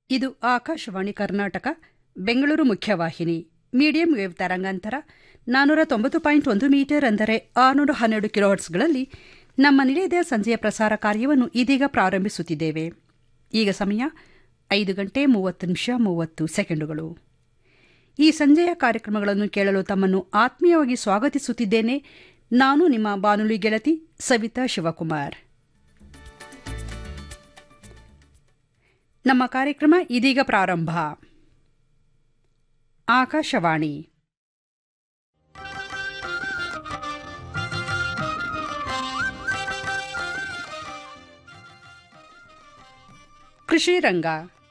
ಇದು ಆಕಾಶವಾಣಿ ಕರ್ನಾಟಕ ಬೆಂಗಳೂರು ಮುಖ್ಯವಾಹಿನಿ medium wave ತರಂಗಾಂತರ ನಾನ್ನೂರ ತೊಂಬತ್ತು ಪಾಯಿಂಟ್ ಒಂದು ಮೀಟರ್ ಅಂದರೆ ಆರುನೂರ ಹನ್ನೆರಡು ಕಿಲೋಹರ್ಟ್ಸ್ಗಳಲ್ಲಿ ನಮ್ಮ ನಿಲಯದ ಸಂಜೆಯ ಪ್ರಸಾರ ಕಾರ್ಯವನ್ನು ಇದೀಗ ಪ್ರಾರಂಭಿಸುತ್ತಿದ್ದೇವೆ ಈಗ ಸಮಯ ಐದು ಗಂಟೆ ಮೂವತ್ತು ನಿಮಿಷ ಮೂವತ್ತು ಸೆಕೆಂಡುಗಳು ಈ ಸಂಜೆಯ ಕಾರ್ಯಕ್ರಮಗಳನ್ನು ಕೇಳಲು ತಮ್ಮನ್ನು ಆತ್ಮೀಯವಾಗಿ ಸ್ವಾಗತಿಸುತ್ತಿದ್ದೇನೆ ನಾನು ನಿಮ್ಮ ಬಾನುಲಿ ಗೆಳತಿ ಸವಿತಾ ಶಿವಕುಮಾರ್ ನಮ್ಮ ಕಾರ್ಯಕ್ರಮ ಇದೀಗ ಪ್ರಾರಂಭ ಆಕಾಶವಾಣಿ ಕೃಷಿ ರಂಗ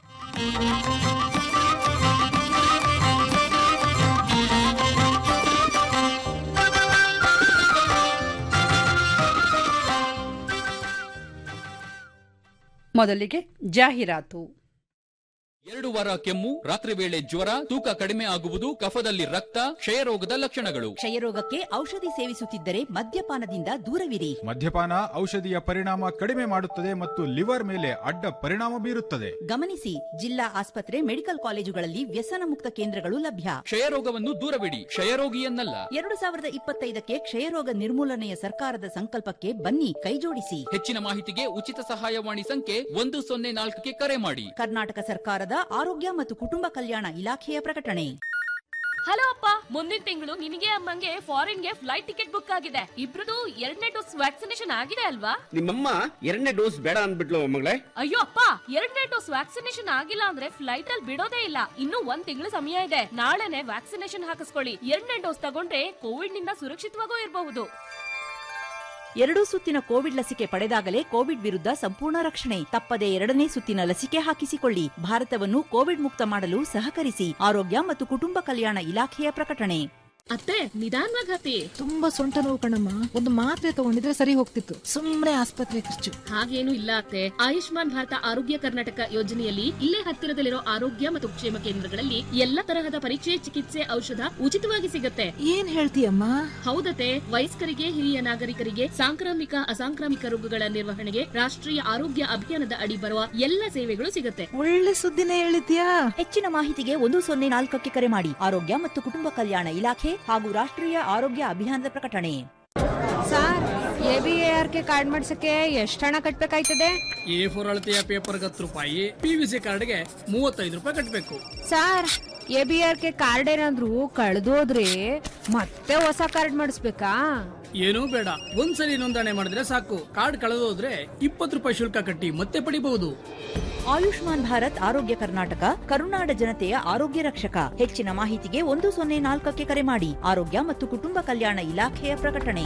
ಮೊದಲಿಗೆ ಜಾಹೀರಾತು ಎರಡು ವಾರ ಕೆಮ್ಮು ರಾತ್ರಿ ವೇಳೆ ಜ್ವರ ತೂಕ ಕಡಿಮೆ ಆಗುವುದು ಕಫದಲ್ಲಿ ರಕ್ತ ಕ್ಷಯರೋಗದ ಲಕ್ಷಣಗಳು ಕ್ಷಯರೋಗಕ್ಕೆ ಔಷಧಿ ಸೇವಿಸುತ್ತಿದ್ದರೆ ಮದ್ಯಪಾನದಿಂದ ದೂರವಿರಿ ಮದ್ಯಪಾನ ಔಷಧಿಯ ಪರಿಣಾಮ ಕಡಿಮೆ ಮಾಡುತ್ತದೆ ಮತ್ತು ಲಿವರ್ ಮೇಲೆ ಅಡ್ಡ ಪರಿಣಾಮ ಬೀರುತ್ತದೆ ಗಮನಿಸಿ ಜಿಲ್ಲಾ ಆಸ್ಪತ್ರೆ ಮೆಡಿಕಲ್ ಕಾಲೇಜುಗಳಲ್ಲಿ ವ್ಯಸನ ಮುಕ್ತ ಕೇಂದ್ರಗಳು ಲಭ್ಯ ಕ್ಷಯರೋಗವನ್ನು ದೂರವಿಡಿ ಕ್ಷಯರೋಗಿಯನ್ನಲ್ಲ ಎರಡು ಸಾವಿರದ ಇಪ್ಪತ್ತೈದಕ್ಕೆ ಕ್ಷಯರೋಗ ನಿರ್ಮೂಲನೆಯ ಸರ್ಕಾರದ ಸಂಕಲ್ಪಕ್ಕೆ ಬನ್ನಿ ಕೈಜೋಡಿಸಿ ಹೆಚ್ಚಿನ ಮಾಹಿತಿಗೆ ಉಚಿತ ಸಹಾಯವಾಣಿ ಸಂಖ್ಯೆ ಒಂದು ಸೊನ್ನೆ ನಾಲ್ಕಕ್ಕೆ ಕರೆ ಮಾಡಿ ಕರ್ನಾಟಕ ಸರ್ಕಾರದ ಆರೋಗ್ಯ ಮತ್ತು ಕುಟುಂಬ ಕಲ್ಯಾಣ ಇಲಾಖೆಯ ಪ್ರಕಟಣೆ ಹಲೋ ಅಪ್ಪ ಮುಂದಿನ ತಿಂಗಳು ನಿನಗೆ ಅಮ್ಮಂಗೆ ಫಾರಿನ್ಗೆ ಫ್ಲೈಟ್ ಟಿಕೆಟ್ ಬುಕ್ ಆಗಿದೆ ಇಬ್ರದು ಎರಡನೇ ಡೋಸ್ ವ್ಯಾಕ್ಸಿನೇಷನ್ ಆಗಿದೆ ಅಲ್ವಾ ನಿಮ್ಮಮ್ಮ ಎರಡನೇ ಡೋಸ್ ಬೇಡ ಅಂದ್ಬಿಟ್ಲು ಮಗಳೇ ಅಯ್ಯೋ ಅಪ್ಪ ಎರಡನೇ ಡೋಸ್ ವ್ಯಾಕ್ಸಿನೇಷನ್ ಆಗಿಲ್ಲ ಅಂದ್ರೆ ಫ್ಲೈಟ್ ಅಲ್ಲಿ ಬಿಡೋದೇ ಇಲ್ಲ ಇನ್ನು ಒಂದ್ ತಿಂಗಳು ಸಮಯ ಇದೆ ನಾಳೆನೆ ವ್ಯಾಕ್ಸಿನೇಷನ್ ಹಾಕಿಸ್ಕೊಳ್ಳಿ ಎರಡನೇ ಡೋಸ್ ತಗೊಂಡ್ರೆ ಕೋವಿಡ್ ನಿಂದ ಸುರಕ್ಷಿತವಾಗೂ ಇರಬಹುದು ಎರಡೂ ಸುತ್ತಿನ ಕೋವಿಡ್ ಲಸಿಕೆ ಪಡೆದಾಗಲೇ ಕೋವಿಡ್ ವಿರುದ್ಧ ಸಂಪೂರ್ಣ ರಕ್ಷಣೆ ತಪ್ಪದೆ ಎರಡನೇ ಸುತ್ತಿನ ಲಸಿಕೆ ಹಾಕಿಸಿಕೊಳ್ಳಿ ಭಾರತವನ್ನು ಕೋವಿಡ್ ಮುಕ್ತ ಮಾಡಲು ಸಹಕರಿಸಿ ಆರೋಗ್ಯ ಮತ್ತು ಕುಟುಂಬ ಕಲ್ಯಾಣ ಇಲಾಖೆಯ ಪ್ರಕಟಣೆ ಅತ್ತೆ ನಿಧಾನವಾಗಿ ಹತ್ತಿ ತುಂಬಾ ಸೊಂಟ ನೋವು ಕಣಮ್ಮ ಒಂದು ಮಾತ್ರೆ ತಗೊಂಡಿದ್ರೆ ಸರಿ ಹೋಗ್ತಿತ್ತು ಸುಮ್ನೆ ಆಸ್ಪತ್ರೆ ಖರ್ಚು ಹಾಗೇನು ಇಲ್ಲ ಅತ್ತೆ ಆಯುಷ್ಮಾನ್ ಭಾರತ ಆರೋಗ್ಯ ಕರ್ನಾಟಕ ಯೋಜನೆಯಲ್ಲಿ ಇಲ್ಲೇ ಹತ್ತಿರದಲ್ಲಿರೋ ಆರೋಗ್ಯ ಮತ್ತು ಕ್ಷೇಮ ಕೇಂದ್ರಗಳಲ್ಲಿ ಎಲ್ಲ ತರಹದ ಪರೀಕ್ಷೆ ಚಿಕಿತ್ಸೆ ಔಷಧ ಉಚಿತವಾಗಿ ಸಿಗುತ್ತೆ ಏನ್ ಹೇಳ್ತೀಯಮ್ಮ ಹೌದತೆ ವಯಸ್ಕರಿಗೆ ಹಿರಿಯ ನಾಗರಿಕರಿಗೆ ಸಾಂಕ್ರಾಮಿಕ ಅಸಾಂಕ್ರಾಮಿಕ ರೋಗಗಳ ನಿರ್ವಹಣೆಗೆ ರಾಷ್ಟ್ರೀಯ ಆರೋಗ್ಯ ಅಭಿಯಾನದ ಅಡಿ ಬರುವ ಎಲ್ಲ ಸೇವೆಗಳು ಸಿಗುತ್ತೆ ಒಳ್ಳೆ ಸುದ್ದಿನೇ ಹೇಳಿದ್ಯಾ ಹೆಚ್ಚಿನ ಮಾಹಿತಿಗೆ ಒಂದು ಸೊನ್ನೆ ನಾಲ್ಕಕ್ಕೆ ಕರೆ ಮಾಡಿ ಆರೋಗ್ಯ ಮತ್ತು ಕುಟುಂಬ ಕಲ್ಯಾಣ ಇಲಾಖೆ ಹಾಗೂ ರಾಷ್ಟ್ರೀಯ ಆರೋಗ್ಯ ಅಭಿಯಾನದ ಪ್ರಕಟಣೆ sir A B A R K card ಮಾಡ್ಸಕ್ಕೆ ಎಷ್ಟು ಹಣ ಕಟ್ಬೇಕಾಯ್ತದೆ ಎ ಫೋರ್ ಅಳತೆಯ ಪೇಪರ್ಗೆ ಹತ್ತು ರೂಪಾಯಿ ಪಿ ವಿ ಸಿ ಕಾರ್ಡ್ಗೆ ಮೂವತ್ತೈದು ರೂಪಾಯಿ ಕಟ್ಟಬೇಕು sir A B R K card ಏನಾದ್ರು ಕಳೆದೋದ್ರೆ ಮತ್ತೆ ಹೊಸ ಕಾರ್ಡ್ ಮಾಡಿಸ್ಬೇಕಾ ಏನೂ ಬೇಡ ಒಂದ್ಸಲಿ ನೋಂದಣಿ ಮಾಡಿದ್ರೆ ಸಾಕು ಕಾರ್ಡ್ ಕಳೆದೋದ್ರೆ ಇಪ್ಪತ್ತು ರೂಪಾಯಿ ಶುಲ್ಕ ಕಟ್ಟಿ ಮತ್ತೆ ಪಡಿಬಹುದು ಆಯುಷ್ಮಾನ್ ಭಾರತ್ ಆರೋಗ್ಯ ಕರ್ನಾಟಕ ಕರುನಾಡ ಜನತೆಯ ಆರೋಗ್ಯ ರಕ್ಷಕ ಹೆಚ್ಚಿನ ಮಾಹಿತಿಗೆ ಒಂದು ಸೊನ್ನೆ ನಾಲ್ಕಕ್ಕೆ ಕರೆ ಮಾಡಿ ಆರೋಗ್ಯ ಮತ್ತು ಕುಟುಂಬ ಕಲ್ಯಾಣ ಇಲಾಖೆಯ ಪ್ರಕಟಣೆ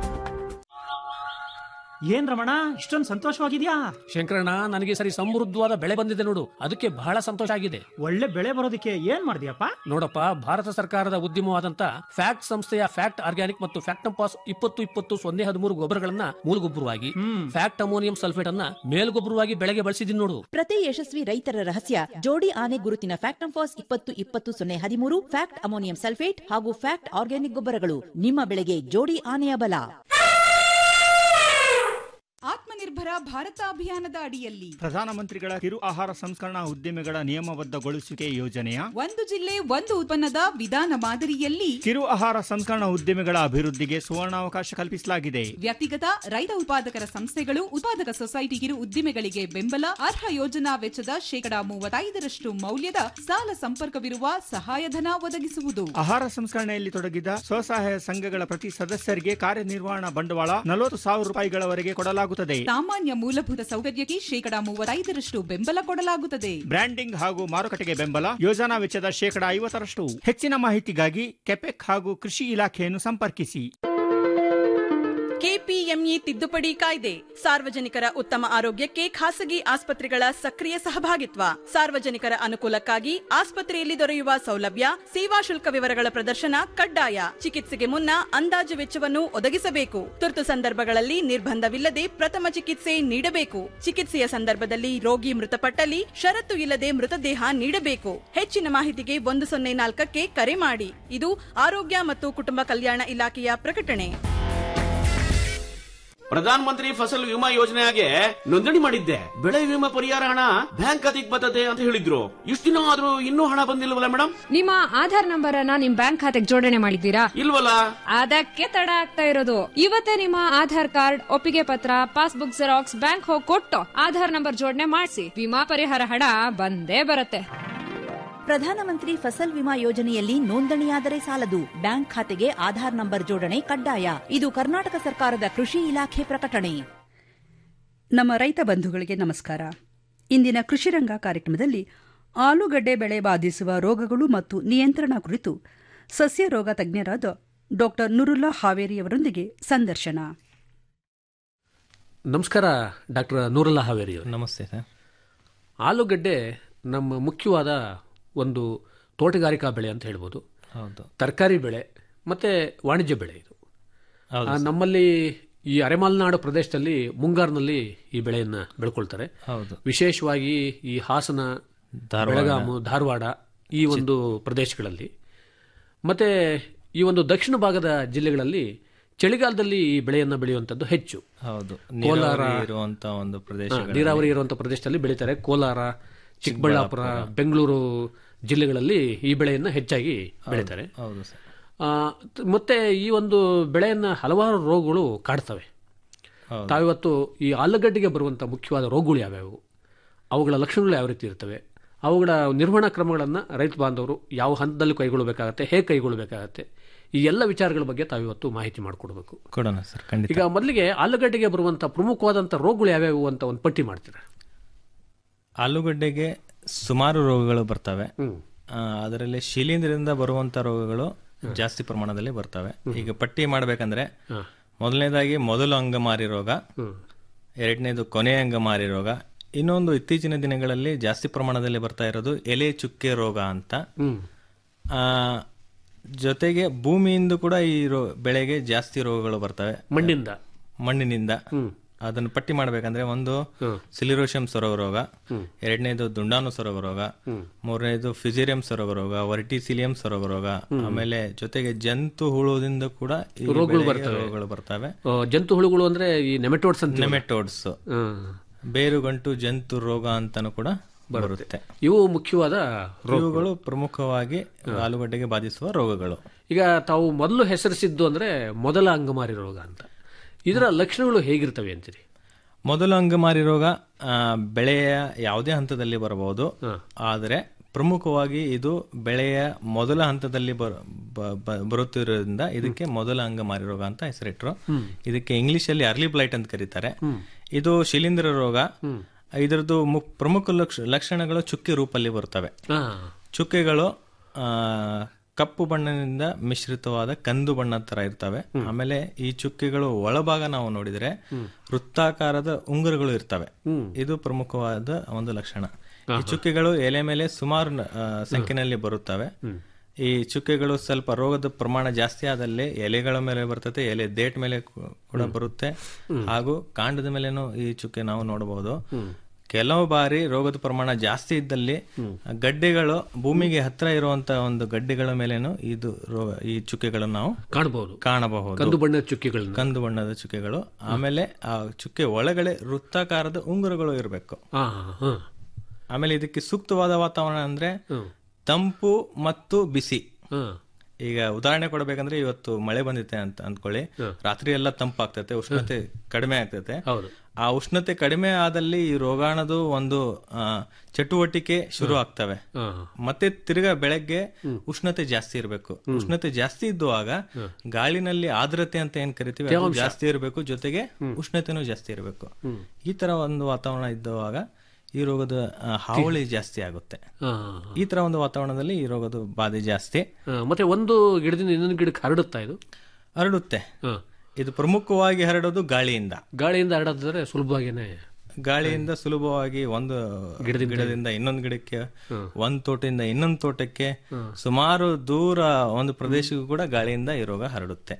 ಏನ್ ರಮಣ ಇಷ್ಟೊಂದು ಸಂತೋಷವಾಗಿದ್ಯಾ ಶಂಕರಣ್ಣ ನನಗೆ ಸರಿ ಸಮೃದ್ಧವಾದ ಬೆಳೆ ಬಂದಿದೆ ನೋಡು ಅದಕ್ಕೆ ಬಹಳ ಸಂತೋಷ ಆಗಿದೆ ಒಳ್ಳೆ ಬೆಳೆ ಬರೋದಕ್ಕೆ ಏನ್ ಮಾಡಿದ್ಯಪ್ಪ ನೋಡಪ್ಪ ಭಾರತ ಸರ್ಕಾರದ ಉದ್ಯಮವಾದಂತ ಫ್ಯಾಕ್ಟ್ ಸಂಸ್ಥೆಯ ಫ್ಯಾಕ್ಟ್ ಆರ್ಗ್ಯಾನಿಕ್ ಮತ್ತು ಫ್ಯಾಕ್ಟಂಪಾಸ್ ಇಪ್ಪತ್ತು ಇಪ್ಪತ್ತು ಸೊನ್ನೆ ಹದಿಮೂರು ಗೊಬ್ಬರಗಳನ್ನ ಮೂಲಗೊಬ್ಬರವಾಗಿ ಫ್ಯಾಕ್ಟ್ ಅಮೋನಿಯಂ ಸಲ್ಫೇಟ್ ಅನ್ನ ಮೇಲ್ಗೊಬ್ಬರವಾಗಿ ಬೆಳೆಗೆ ಬಳಸಿದೀನಿ ನೋಡು ಪ್ರತಿ ಯಶಸ್ವಿ ರೈತರ ರಹಸ್ಯ ಜೋಡಿ ಆನೆ ಗುರುತಿನ ಫ್ಯಾಕ್ಟಂಫಾಸ್ ಇಪ್ಪತ್ತು ಇಪ್ಪತ್ತು ಸೊನ್ನೆ ಹದಿಮೂರು ಫ್ಯಾಕ್ಟ್ ಅಮೋನಿಯಂ ಸಲ್ಫೇಟ್ ಹಾಗೂ ಫ್ಯಾಕ್ಟ್ ಆರ್ಗ್ಯಾನಿಕ್ ಗೊಬ್ಬರಗಳು ನಿಮ್ಮ ಬೆಳೆಗೆ ಜೋಡಿ ಆನೆಯ ಬಲ ಆತ್ಮನಿರ್ಭರ ಭಾರತ ಅಭಿಯಾನದ ಅಡಿಯಲ್ಲಿ ಪ್ರಧಾನಮಂತ್ರಿಗಳ ಕಿರು ಆಹಾರ ಸಂಸ್ಕರಣಾ ಉದ್ಯಮಿಗಳ ನಿಯಮಬದ್ಧಗೊಳಿಸುವಿಕೆ ಯೋಜನೆಯ ಒಂದು ಜಿಲ್ಲೆ ಒಂದು ಉತ್ಪನ್ನದ ವಿಧಾನ ಮಾದರಿಯಲ್ಲಿ ಕಿರು ಆಹಾರ ಸಂಸ್ಕರಣಾ ಉದ್ಯಮಿಗಳ ಅಭಿವೃದ್ಧಿಗೆ ಸುವರ್ಣಾವಕಾಶ ಕಲ್ಪಿಸಲಾಗಿದೆ ವ್ಯಕ್ತಿಗತ ರೈತ ಉತ್ಪಾದಕರ ಸಂಸ್ಥೆಗಳು ಉತ್ಪಾದಕ ಸೊಸೈಟಿ ಕಿರು ಉದ್ದಿಮೆಗಳಿಗೆ ಬೆಂಬಲ ಅರ್ಹ ಯೋಜನಾ ವೆಚ್ಚದ ಶೇಕಡಾ ಮೂವತ್ತೈದರಷ್ಟು ಮೌಲ್ಯದ ಸಾಲ ಸಂಪರ್ಕವಿರುವ ಸಹಾಯಧನ ಒದಗಿಸುವುದು ಆಹಾರ ಸಂಸ್ಕರಣೆಯಲ್ಲಿ ತೊಡಗಿದ ಸ್ವಸಹಾಯ ಸಂಘಗಳ ಪ್ರತಿ ಸದಸ್ಯರಿಗೆ ಕಾರ್ಯನಿರ್ವಹಣಾ ಬಂಡವಾಳ ನಲವತ್ತು ಸಾವಿರ ರೂಪಾಯಿಗಳವರೆಗೆ ಕೊಡಲಾಗುತ್ತದೆ ಸಾಮಾನ್ಯ ಮೂಲಭೂತ ಸೌಕರ್ಯಕ್ಕೆ ಶೇಕಡಾ ಮೂವತ್ತೈದರಷ್ಟು ಬೆಂಬಲ ಕೊಡಲಾಗುತ್ತದೆ ಬ್ರ್ಯಾಂಡಿಂಗ್ ಹಾಗೂ ಮಾರುಕಟ್ಟೆಗೆ ಬೆಂಬಲ ಯೋಜನಾ ವೆಚ್ಚದ ಶೇಕಡಾ ಐವತ್ತರಷ್ಟು ಹೆಚ್ಚಿನ ಮಾಹಿತಿಗಾಗಿ ಕೆಪೆಕ್ ಹಾಗೂ ಕೃಷಿ ಇಲಾಖೆಯನ್ನು ಸಂಪರ್ಕಿಸಿ ಕೆಪಿಎಂಇ ತಿದ್ದುಪಡಿ ಕಾಯ್ದೆ ಸಾರ್ವಜನಿಕರ ಉತ್ತಮ ಆರೋಗ್ಯಕ್ಕೆ ಖಾಸಗಿ ಆಸ್ಪತ್ರೆಗಳ ಸಕ್ರಿಯ ಸಹಭಾಗಿತ್ವ ಸಾರ್ವಜನಿಕರ ಅನುಕೂಲಕ್ಕಾಗಿ ಆಸ್ಪತ್ರೆಯಲ್ಲಿ ದೊರೆಯುವ ಸೌಲಭ್ಯ ಸೇವಾ ಶುಲ್ಕ ವಿವರಗಳ ಪ್ರದರ್ಶನ ಕಡ್ಡಾಯ ಚಿಕಿತ್ಸೆಗೆ ಮುನ್ನ ಅಂದಾಜು ವೆಚ್ಚವನ್ನು ಒದಗಿಸಬೇಕು ತುರ್ತು ಸಂದರ್ಭಗಳಲ್ಲಿ ನಿರ್ಬಂಧವಿಲ್ಲದೆ ಪ್ರಥಮ ಚಿಕಿತ್ಸೆ ನೀಡಬೇಕು ಚಿಕಿತ್ಸೆಯ ಸಂದರ್ಭದಲ್ಲಿ ರೋಗಿ ಮೃತಪಟ್ಟಲ್ಲಿ ಷರತ್ತು ಇಲ್ಲದೆ ಮೃತದೇಹ ನೀಡಬೇಕು ಹೆಚ್ಚಿನ ಮಾಹಿತಿಗೆ ಒಂದು ಸೊನ್ನೆ ನಾಲ್ಕಕ್ಕೆ ಕರೆ ಮಾಡಿ ಇದು ಆರೋಗ್ಯ ಮತ್ತು ಕುಟುಂಬ ಕಲ್ಯಾಣ ಇಲಾಖೆಯ ಪ್ರಕಟಣೆ ಪ್ರಧಾನ ಮಂತ್ರಿ ಫಸಲ್ ವಿಮಾ ಯೋಜನೆಗೆ ನೋಂದಣಿ ಮಾಡಿದ್ದೆ ಬೆಳೆ ವಿಮಾ ಪರಿಹಾರ ಹಣ ಬ್ಯಾಂಕ್ ಖಾತೆಗೆ ಬರ್ತದೆ ಅಂತ ಹೇಳಿದ್ರು ಇಷ್ಟು ದಿನ ಆದ್ರೂ ಇನ್ನೂ ಹಣ ಬಂದಿಲ್ವಲ್ಲ ಮೇಡಮ್ ನಿಮ್ಮ ಆಧಾರ್ ನಂಬರ್ ಅನ್ನ ನಿಮ್ ಬ್ಯಾಂಕ್ ಖಾತೆಗೆ ಜೋಡಣೆ ಮಾಡಿದ್ದೀರಾ ಇಲ್ವಲ್ಲ ಅದಕ್ಕೆ ತಡ ಆಗ್ತಾ ಇರೋದು ಇವತ್ತೇ ನಿಮ್ಮ ಆಧಾರ್ ಕಾರ್ಡ್ ಒಪ್ಪಿಗೆ ಪತ್ರ ಪಾಸ್ಬುಕ್ ಜೆರಾಕ್ಸ್ ಬ್ಯಾಂಕ್ ಹೋಗಿ ಕೊಟ್ಟು ಆಧಾರ್ ನಂಬರ್ ಜೋಡಣೆ ಮಾಡಿಸಿ ವಿಮಾ ಪರಿಹಾರ ಹಣ ಬಂದೇ ಬರುತ್ತೆ ಪ್ರಧಾನಮಂತ್ರಿ ಫಸಲ್ ವಿಮಾ ಯೋಜನೆಯಲ್ಲಿ ನೋಂದಣಿಯಾದರೆ ಸಾಲದು ಬ್ಯಾಂಕ್ ಖಾತೆಗೆ ಆಧಾರ್ ನಂಬರ್ ಜೋಡಣೆ ಕಡ್ಡಾಯ ಇದು ಕರ್ನಾಟಕ ಸರ್ಕಾರದ ಕೃಷಿ ಇಲಾಖೆ ಪ್ರಕಟಣೆ ನಮ್ಮ ರೈತ ಬಂಧುಗಳಿಗೆ ನಮಸ್ಕಾರ ಇಂದಿನ ಕೃಷಿರಂಗ ಕಾರ್ಯಕ್ರಮದಲ್ಲಿ ಆಲೂಗಡ್ಡೆ ಬೆಳೆ ಬಾಧಿಸುವ ರೋಗಗಳು ಮತ್ತು ನಿಯಂತ್ರಣ ಕುರಿತು ಸಸ್ಯ ರೋಗ ತಜ್ಞರಾದ ಡಾ ನುರುಲ್ಲಾ ಹಾವೇರಿಯವರೊಂದಿಗೆ ಸಂದರ್ಶನ ನಮಸ್ಕಾರ ಡಾಕ್ಟರ್ ನೂರಲ್ಲ ಹಾವೇರಿ ನಮಸ್ತೆ ಸರ್ ಆಲೂಗಡ್ಡೆ ನಮ್ಮ ಮುಖ್ಯವಾದ ಒಂದು ತೋಟಗಾರಿಕಾ ಬೆಳೆ ಅಂತ ಹೇಳ್ಬೋದು ಹೌದು ತರಕಾರಿ ಬೆಳೆ ಮತ್ತು ವಾಣಿಜ್ಯ ಬೆಳೆ ಇದು ಹೌದು ಆ, ಸರ್. ನಮ್ಮಲ್ಲಿ ಈ ಅರೆಮಲೆನಾಡು ಪ್ರದೇಶದಲ್ಲಿ ಮುಂಗಾರಿನಲ್ಲಿ ಈ ಬೆಳೆಯನ್ನು ಬೆಳ್ಕೊಳ್ತಾರೆ ಹೌದು. ವಿಶೇಷವಾಗಿ ಈ ಹಾಸನ ಧಾರವಾಡ. ಬೆಳಗಾಮು ಧಾರವಾಡ ಈ ಒಂದು ಪ್ರದೇಶಗಳಲ್ಲಿ ಮತ್ತೆ ಈ ಒಂದು ದಕ್ಷಿಣ ಭಾಗದ ಜಿಲ್ಲೆಗಳಲ್ಲಿ ಚಳಿಗಾಲದಲ್ಲಿ ಈ ಬೆಳೆಯನ್ನು ಬೆಳೆಯುವಂಥದ್ದು ಹೆಚ್ಚು ಹೌದು ಕೋಲಾರ ನೀರಾವರಿ ಇರುವಂತ ಒಂದು ಹಾ, ಪ್ರದೇಶಗಳಲ್ಲಿ- ನೀರಾವರಿ ಇರುವಂಥ ಪ್ರದೇಶದಲ್ಲಿ ಬೆಳೀತಾರೆ ಕೋಲಾರ ಚಿಕ್ಕಬಳ್ಳಾಪುರ ಬೆಂಗಳೂರು ಜಿಲ್ಲೆಗಳಲ್ಲಿ ಈ ಬೆಳೆಯನ್ನು ಹೆಚ್ಚಾಗಿ ಬೆಳೀತಾರೆ ಹೌದು ಸರ್ ಆ, ತ- ಮತ್ತೆ ಈ ಒಂದು ಬೆಳೆಯನ್ನು ಹಲವಾರು ರೋಗಗಳು ಕಾಡ್ತವೆ ಹೌದು. ತಾವಿವತ್ತು ಈ ಆಲೂಗಡ್ಡೆಗೆ ಬರುವಂಥ ಮುಖ್ಯವಾದ ರೋಗಗಳು ಯಾವ್ಯಾವು ಅವುಗಳ ಲಕ್ಷಣಗಳು ಯಾವ ರೀತಿ ಇರ್ತವೆ ಅವುಗಳ ನಿರ್ವಹಣಾ ಕ್ರಮಗಳನ್ನು ರೈತ ಬಾಂಧವರು ಯಾವ ಹಂತದಲ್ಲಿ ಕೈಗೊಳ್ಳಬೇಕಾಗತ್ತೆ ಹೇಗೆ ಕೈಗೊಳ್ಳಬೇಕಾಗತ್ತೆ ಈ ಎಲ್ಲ ವಿಚಾರಗಳ ಬಗ್ಗೆ ತಾವಿವತ್ತು ಮಾಹಿತಿ ಮಾಡಿಕೊಡ್ಬೇಕು ಕೊಡೋಣ ಸರ್ ಖಂಡಿತ ಈಗ ಮೊದಲಿಗೆ ಆಲೂಗಡ್ಡೆಗೆ ಬರುವಂಥ ಪ್ರಮುಖವಾದಂಥ ರೋಗಗಳು ಯಾವ್ಯಾವು ಅಂತ ಒಂದು ಪಟ್ಟಿ ಮಾಡ್ತೀರಾ ಆಲೂಗಡ್ಡೆಗೆ ಸುಮಾರು ರೋಗಗಳು ಬರ್ತವೆ ಆ, ಅದರಲ್ಲಿ ಶಿಲೀಂಧ್ರದಿಂದ ಬರುವಂತ ರೋಗಗಳು ಜಾಸ್ತಿ ಪ್ರಮಾಣದಲ್ಲಿ ಬರ್ತವೆ ಈಗ ಪಟ್ಟಿ ಮಾಡ್ಬೇಕಂದ್ರೆ ಮೊದಲನೇದಾಗಿ ಮೊದಲು ಅಂಗಮಾರಿ ರೋಗ ಎರಡನೇದು ಕೊನೆಯ ಅಂಗಮಾರಿ ರೋಗ ಇನ್ನೊಂದು ಇತ್ತೀಚಿನ ದಿನಗಳಲ್ಲಿ ಜಾಸ್ತಿ ಪ್ರಮಾಣದಲ್ಲಿ ಬರ್ತಾ ಇರೋದು ಎಲೆ ಚುಕ್ಕೆ ರೋಗ ಅಂತ ಆ, ಜೊತೆಗೆ ಭೂಮಿಯಿಂದ ಕೂಡ ಈ ರೋ ಬೆಳೆಗೆ ಜಾಸ್ತಿ ರೋಗಗಳು ಬರ್ತವೆ ಮಣ್ಣಿಂದ ಮಣ್ಣಿನಿಂದ ಅದನ್ನು ಪಟ್ಟಿ ಮಾಡ್ಬೇಕಂದ್ರೆ ಒಂದು ಸಿಲಿರೋಶಿಯಂ ಸೊರಗ ರೋಗ ಎರಡನೇದು ದುಂಡಾಣು ಸೊರಗ ರೋಗ ಮೂರನೇದು ಫಿಸಿರಿಯಂ ಸೊರಗ ರೋಗ ವರ್ಟಿಸಿಲಿಯಂ ಸೊರಗ ರೋಗ ಆಮೇಲೆ ಜೊತೆಗೆ ಜಂತು ಹುಳುದಿಂದ ಕೂಡ ಈ ರೋಗಗಳು ಬೆಳೆಗೆ ಬರ್ತವೆ. ರೋಗಗಳು ಬರ್ತವೆ ಆ, ಜಂತು ಹುಳುಗಳು ಅಂದ್ರೆ ಈ ನೆಮೆಟೋಡ್ಸ್ ಅಂತ ನೆಮೆಟೋಡ್ಸ್ ಬೇರುಗಂಟು ಜಂತು ರೋಗ ಅಂತಾನು ಕೂಡ ಬರುತ್ತೆ ಇವು ಮುಖ್ಯವಾದ ರೋಗಗಳು ಇವುಗಳು ಪ್ರಮುಖವಾಗಿ ಆಲೂಗಡ್ಡೆಗೆ ಬಾಧಿಸುವ ರೋಗಗಳು ಈಗ ತಾವು ಮೊದಲು ಹೆಸರಿಸಿದ್ದು ಅಂದ್ರೆ ಮೊದಲ ಅಂಗಮಾರಿ ರೋಗ ಅಂತ ಇದರ ಲಕ್ಷಣಗಳು ಹೇಗಿರ್ತವೆ ಅಂತೀರಿ ಮೊದಲು ಅಂಗಮಾರಿ ರೋಗ ಆ, ಬೆಳೆಯ ಯಾವುದೇ ಹಂತದಲ್ಲಿ ಬರಬಹುದು ಆದರೆ ಪ್ರಮುಖವಾಗಿ ಇದು ಬೆಳೆಯ ಮೊದಲ ಹಂತದಲ್ಲಿ ಬರ- ಬ- ಬ- ಬರುತ್ತಿರೋದ್ರಿಂದ ಇದಕ್ಕೆ ಮೊದಲ ಅಂಗಮಾರಿ ರೋಗ ಅಂತ ಹೆಸರಿಟ್ರು ಇದಕ್ಕೆ ಇಂಗ್ಲಿಷ್ ಅಲ್ಲಿ ಅರ್ಲಿ ಬ್ಲೈಟ್ ಅಂತ ಕರೀತಾರೆ ಇದು ಶಿಲೀಂಧ್ರ ರೋಗ ಇದರದ್ದು ಮು- ಪ್ರಮುಖ ಲಕ್ಷ ಲಕ್ಷಣಗಳು ಚುಕ್ಕೆ ರೂಪಲ್ಲಿ ಬರ್ತವೆ ಚುಕ್ಕೆಗಳು ಆ, ಕಪ್ಪು ಬಣ್ಣದಿಂದ ಮಿಶ್ರಿತವಾದ ಕಂದು ಬಣ್ಣ ತರ ಇರ್ತವೆ ಆಮೇಲೆ ಈ ಚುಕ್ಕೆಗಳು ಒಳಭಾಗ ನಾವು ನೋಡಿದ್ರೆ ವೃತ್ತಾಕಾರದ ಉಂಗುರಗಳು ಇರ್ತವೆ ಇದು ಪ್ರಮುಖವಾದ ಒಂದು ಲಕ್ಷಣ ಈ ಚುಕ್ಕೆಗಳು ಎಲೆ ಮೇಲೆ ಸುಮಾರು ಆ, ಸಂಖ್ಯೆನಲ್ಲಿ ಬರುತ್ತವೆ ಈ ಚುಕ್ಕೆಗಳು ಸ್ವಲ್ಪ ರೋಗದ ಪ್ರಮಾಣ ಜಾಸ್ತಿ ಆದಲ್ಲಿ ಎಲೆಗಳ ಮೇಲೆ ಬರ್ತದೆ ಎಲೆ ದೇಟ್ ಮೇಲೆ ಕೂ- ಕೂಡ ಬರುತ್ತೆ ಹಾಗೂ ಕಾಂಡದ ಮೇಲೆನೂ ಈ ಚುಕ್ಕೆ ನಾವು ನೋಡಬಹುದು ಕೆಲವು ಬಾರಿ ರೋಗದ ಪ್ರಮಾಣ ಜಾಸ್ತಿ ಇದ್ದಲ್ಲಿ ಗಡ್ಡೆಗಳು ಭೂಮಿಗೆ ಹತ್ರ ಇರುವಂತ ಒಂದು ಗಡ್ಡೆಗಳ ಮೇಲೇನು ಇದು ರೋಗ ಈ ಚುಕ್ಕೆಗಳನ್ನು ನಾವು ಕಾಣಬಹುದು ಕಾಣಬಹುದು ಕಂದು ಬಣ್ಣದ ಚುಕ್ಕೆಗಳನ್ನ ಕಂದು ಬಣ್ಣದ ಚುಕ್ಕೆಗಳು ಆಮೇಲೆ ಆ ಚುಕ್ಕೆ ಒಳಗಡೆ ವೃತ್ತಾಕಾರದ ಉಂಗುರಗಳು ಇರಬೇಕು ಹಾ ಹಾ ಆಮೇಲೆ ಇದಕ್ಕೆ ಸೂಕ್ತವಾದ ವಾತಾವರಣ ಅಂದ್ರೆ ತಂಪು ಮತ್ತು ಬಿಸಿ ಈಗ ಉದಾಹರಣೆ ಕೊಡಬೇಕಂದ್ರೆ ಇವತ್ತು ಮಳೆ ಬಂದಿತ್ತೆ ಅಂತ ಅಂದ್ಕೊಳ್ಳಿ ರಾತ್ರಿ ಎಲ್ಲ ತಂಪಾಗ್ತತೆ ಉಷ್ಣತೆ ಕಡಿಮೆ ಆಗ್ತತೆ ಆ ಉಷ್ಣತೆ ಕಡಿಮೆ ಆದಲ್ಲಿ ಈ ರೋಗಾಣದು ಒಂದು ಆ, ಚಟುವಟಿಕೆ ಶುರು ಆಗ್ತವೆ ಮತ್ತೆ ತಿರ್ಗಾ ಬೆಳಗ್ಗೆ ಉಷ್ಣತೆ ಜಾಸ್ತಿ ಇರಬೇಕು ಉಷ್ಣತೆ ಜಾಸ್ತಿ ಇದ್ದುವಾಗ ಗಾಳಿನಲ್ಲಿ ಆರ್ದ್ರತೆ ಅಂತ ಏನ್ ಕರಿತೀವಿ ಅದು ತೇವಾಂಶ. ಜಾಸ್ತಿ ಇರಬೇಕು ಜೊತೆಗೆ ಉಷ್ಣತೆನೂ ಜಾಸ್ತಿ ಇರಬೇಕು ಈ ತರ ಒಂದು ವಾತಾವರಣ ಇದ್ದುವಾಗ ಈ ರೋಗದ ಆ, ಹಾವಳಿ ಜಾಸ್ತಿ ಆಗುತ್ತೆ ಈ ತರ ಒಂದು ವಾತಾವರಣದಲ್ಲಿ ಈ ರೋಗದ ಬಾಧೆ ಜಾಸ್ತಿ ಮತ್ತೆ ಒಂದು ಗಿಡದಿಂದ ಇನ್ನೊಂದು ಗಿಡಕ್ಕೆ ಹರಡುತ್ತಾ ಇದು ಹರಡುತ್ತೆ ಇದು ಪ್ರಮುಖವಾಗಿ ಹರಡೋದು ಗಾಳಿಯಿಂದ ಗಾಳಿಯಿಂದ ಹರಡೋದಾದ್ರೆ ಸುಲಭವಾಗಿನೇ ಗಾಳಿಯಿಂದ ಸುಲಭವಾಗಿ ಒಂದು ಗಿಡದಿಂದ ಇನ್ನೊಂದು ಗಿಡಕ್ಕೆ ಒಂದ್ ತೋಟದಿಂದ ಇನ್ನೊಂದು ತೋಟಕ್ಕೆ ಸುಮಾರು ದೂರ ಒಂದು ಪ್ರದೇಶಕ್ಕೂ ಕೂಡ ಗಾಳಿಯಿಂದ ಈ ರೋಗ ಹರಡುತ್ತೆ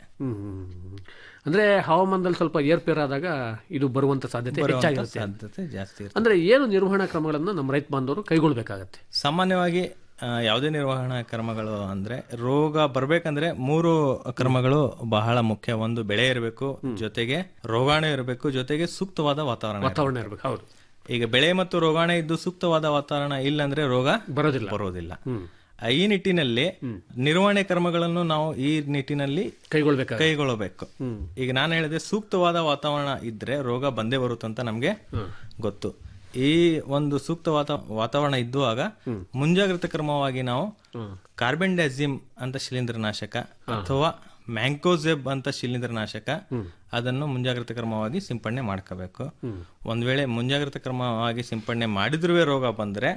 ಅಂದ್ರೆ ಹವಾಮಾನದಲ್ಲಿ ಸ್ವಲ್ಪ ಏರ್ಪೇರಾದಾಗ ಇದು ಬರುವಂತ ಸಾಧ್ಯತೆ ಬರುವಂತ ಹೆಚ್ಚಾಗಿರುತ್ತೆ ಸಾಧ್ಯತೆ ಜಾಸ್ತಿ ಇರುತ್ತೆ. ಅಂದ್ರೆ ಏನು ನಿರ್ವಹಣಾ ಕ್ರಮಗಳನ್ನ ನಮ್ಮ ರೈತ ಬಾಂಧವರು ಕೈಗೊಳ್ಬೇಕಾಗತ್ತೆ ಸಾಮಾನ್ಯವಾಗಿ ಆ, ಯಾವುದೇ ನಿರ್ವಹಣಾ ಕ್ರಮಗಳು ಅಂದ್ರೆ ರೋಗ ಬರ್ಬೇಕಂದ್ರೆ ಮೂರು ಕ್ರಮಗಳು ಬಹಳ ಮುಖ್ಯ ಒಂದು ಬೆಳೆ ಇರಬೇಕು ಜೊತೆಗೆ ರೋಗಾಣು ಇರಬೇಕು ಜೊತೆಗೆ ಸೂಕ್ತವಾದ ವಾತಾವರಣ ವಾತಾವರಣ ಇರ್ಬೇಕು ಹೌದು ಈಗ ಬೆಳೆ ಮತ್ತು ರೋಗಾಣು ಇದ್ದು ಸೂಕ್ತವಾದ ವಾತಾವರಣ ಇಲ್ಲ ಅಂದ್ರೆ ರೋಗ ಬರೋದಿಲ್ಲ ಬರೋದಿಲ್ಲ ಆ, ಈ ನಿಟ್ಟಿನಲ್ಲಿ ನಿರ್ವಹಣೆ ಕ್ರಮಗಳನ್ನು ನಾವು ಈ ನಿಟ್ಟಿನಲ್ಲಿ ಕೈಗೊಳ್ಬೇಕು ಕೈಗೊಳ್ಳಬೇಕು ಈಗ ನಾನು ಹೇಳಿದೆ ಸೂಕ್ತವಾದ ವಾತಾವರಣ ಇದ್ರೆ ರೋಗ ಬಂದೇ ಬರುತ್ತಂತ ನಮ್ಗೆ ಗೊತ್ತು ಈ ಒಂದು ಸೂಕ್ತವಾದ ವಾತಾವರಣ ಇದ್ದುವಾಗ ಮುಂಜಾಗ್ರತಾ ಕ್ರಮವಾಗಿ ನಾವು ಕಾರ್ಬನ್ ಡೈಸಿಮ್ ಅಂತ ಶಿಲೀಂಧ್ರನಾಶಕ ಅಥವಾ ಮ್ಯಾಂಕೋಸೆಬ್ ಅಂತ ಶಿಲೀಂಧ್ರನಾಶಕ ಅದನ್ನು ಮುಂಜಾಗ್ರತಾ ಕ್ರಮವಾಗಿ ಸಿಂಪಡಣೆ ಮಾಡ್ಕೋಬೇಕು ಒಂದ್ ವೇಳೆ ಮುಂಜಾಗ್ರತಾ ಕ್ರಮವಾಗಿ ಸಿಂಪಡಣೆ ಮಾಡಿದ್ರೂ ರೋಗ ಬಂದ್ರೆ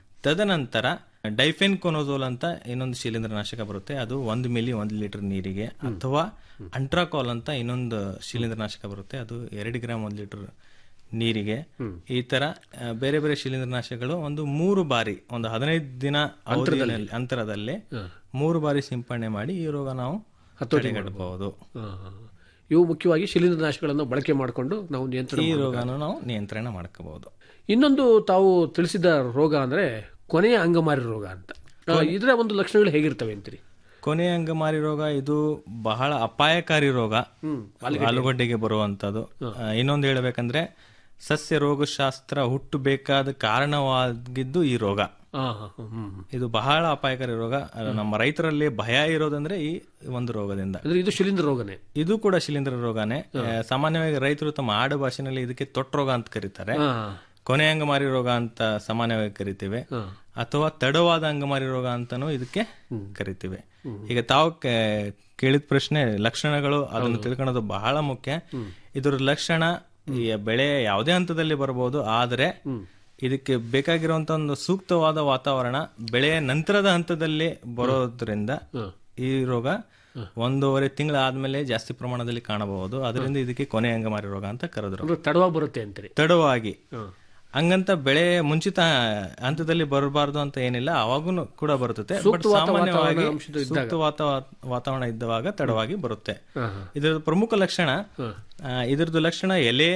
ತದನಂತರ ಡೈಫೆನ್ ಕೊನೋಸೋಲ್ ಅಂತ ಇನ್ನೊಂದು ಶಿಲೀಂಧ್ರನಾಶಕ ಬರುತ್ತೆ ಅದು ಒಂದು ಮಿಲಿ ಒಂದು ಲೀಟರ್ ನೀರಿಗೆ ಅಥವಾ ಅಂಟ್ರಾಕಾಲ್ ಅಂತ ಇನ್ನೊಂದು ಶಿಲೀಂಧ್ರನಾಶಕ ಬರುತ್ತೆ ಅದು ಎರಡು ಗ್ರಾಮ್ ಒಂದು ಲೀಟರ್ ನೀರಿಗೆ ಈ ತರ ಆ, ಬೇರೆ ಬೇರೆ ಶಿಲೀಂಧ್ರನಾಶಕಗಳು ಒಂದು ಮೂರು ಬಾರಿ ಒಂದು ಹದಿನೈದು ದಿನ ಅವಧಿಯಲ್ಲಿ ಅಂತರದಲ್ಲಿ ಮೂರು ಬಾರಿ ಸಿಂಪಡಣೆ ಮಾಡಿ ಈ ರೋಗ ನಾವು ತಡೆಗಟ್ಟಬಹುದು ಆ, ಇವು ಮುಖ್ಯವಾಗಿ ಶಿಲೀಂಧ್ರನಾಶಗಳನ್ನು ಬಳಕೆ ಮಾಡಿಕೊಂಡು ನಾವು ನಿಯಂತ್ರಣ ಈ ಮಾಡ್ಬೇಕು. ರೋಗನ ನಾವು ನಿಯಂತ್ರಣ ಮಾಡ್ಕೋಬಹುದು ಇನ್ನೊಂದು ತಾವು ತಿಳಿಸಿದ ರೋಗ ಅಂದ್ರೆ ಕೊನೆಯ ಅಂಗಮಾರಿ ರೋಗ ಅಂತ ಆ, ಇದರ ಒಂದು ಲಕ್ಷಣಗಳು ಹೇಗಿರ್ತವೆ ಅಂತೀರಿ ಕೊನೆಯ ಅಂಗಮಾರಿ ರೋಗ ಇದು ಬಹಳ ಅಪಾಯಕಾರಿ ರೋಗ ಆಲೂಗಡ್ಡೆಗೆ ಬರುವಂತದ್ದು ಆ, ಇನ್ನೊಂದು ಹೇಳ್ಬೇಕಂದ್ರೆ ಸಸ್ಯ ರೋಗಶಾಸ್ತ್ರ ಹುಟ್ಟಬೇಕಾದ ಕಾರಣವಾಗಿದ್ದು ಈ ರೋಗ ಆ, ಹ, ಹ, ಹ್ಮ್. ಇದು ಬಹಳ ಅಪಾಯಕಾರಿ ರೋಗ ಅದು ನಮ್ಮ ರೈತರಲ್ಲಿ ಭಯ ಇರೋದಂದ್ರೆ ಈ ಒಂದು ರೋಗದಿಂದ ಅಂದ್ರೆ ಇದು ಶಿಲೀಂಧ್ರ ರೋಗನೇ ಇದು ಕೂಡ ಶಿಲೀಂಧ್ರ ರೋಗನೇ ಆ, ಸಾಮಾನ್ಯವಾಗಿ ರೈತರು ತಮ್ಮ ಆಡು ಭಾಷೆನಲ್ಲಿ ಇದಕ್ಕೆ ತೊಟ್ ರೋಗ ಅಂತ ಕರೀತಾರೆ ಆ. ಕೊನೆ ಅಂಗಮಾರಿ ರೋಗ ಅಂತ ಸಾಮಾನ್ಯವಾಗಿ ಕರಿತೇವೆ ಅಥವಾ ತಡವಾದ ಅಂಗಮಾರಿ ರೋಗ ಅಂತಾನೂ ಇದಕ್ಕೆ ಕರಿತೇವೆ ಈಗ ತಾವು ಕೆ- ಕೇಳಿದ ಪ್ರಶ್ನೆ ಲಕ್ಷಣಗಳು ಅದನ್ನು ತಿಳ್ಕೊಳ್ಳೋದು ಬಹಳ ಮುಖ್ಯ ಇದ್ರ ಲಕ್ಷಣ ಈ ಬೆಳೆ ಯಾವುದೇ ಹಂತದಲ್ಲಿ ಬರಬಹುದು ಆದರೆ ಇದಕ್ಕೆ ಬೇಕಾಗಿರುವಂತ ಒಂದು ಸೂಕ್ತವಾದ ವಾತಾವರಣ ಬೆಳೆಯ ನಂತರದ ಹಂತದಲ್ಲಿ ಬರೋದ್ರಿಂದ ಈ ರೋಗ ಒಂದೂವರೆ ತಿಂಗಳ ಆದ್ಮೇಲೆ ಜಾಸ್ತಿ ಪ್ರಮಾಣದಲ್ಲಿ ಕಾಣಬಹುದು ಅದರಿಂದ ಇದಕ್ಕೆ ಕೊನೆ ಅಂಗಮಾರಿ ರೋಗ ಅಂತ ಕರೆದ್ರು ಅಂದ್ರೆ ತಡವಾಗಿ ಬರುತ್ತೆ ಅಂತೀರಿ ತಡವಾಗಿ ಹಂಗಂತ ಬೆಳೆ ಮುಂಚಿತ ಹಂತದಲ್ಲಿ ಬರಬಾರ್ದು ಅಂತ ಏನಿಲ್ಲ ಅವಾಗೂ ಕೂಡ ಬರುತ್ತದೆ ಬಟ್ ಸೂಕ್ತವಾದ ಸಾಮಾನ್ಯವಾಗಿ ವಾತಾವರಣ ಅಂಶದ ಇದ್ದಾಗ. ಸೂಕ್ತವಾದ ವಾತಾವರಣ ಇದ್ದವಾಗ ತಡವಾಗಿ ಬರುತ್ತೆ ಹಾ, ಹಾ. ಇದರ ಪ್ರಮುಖ ಲಕ್ಷಣ ಆ, ಇದರದ್ದು ಲಕ್ಷಣ ಎಲೆ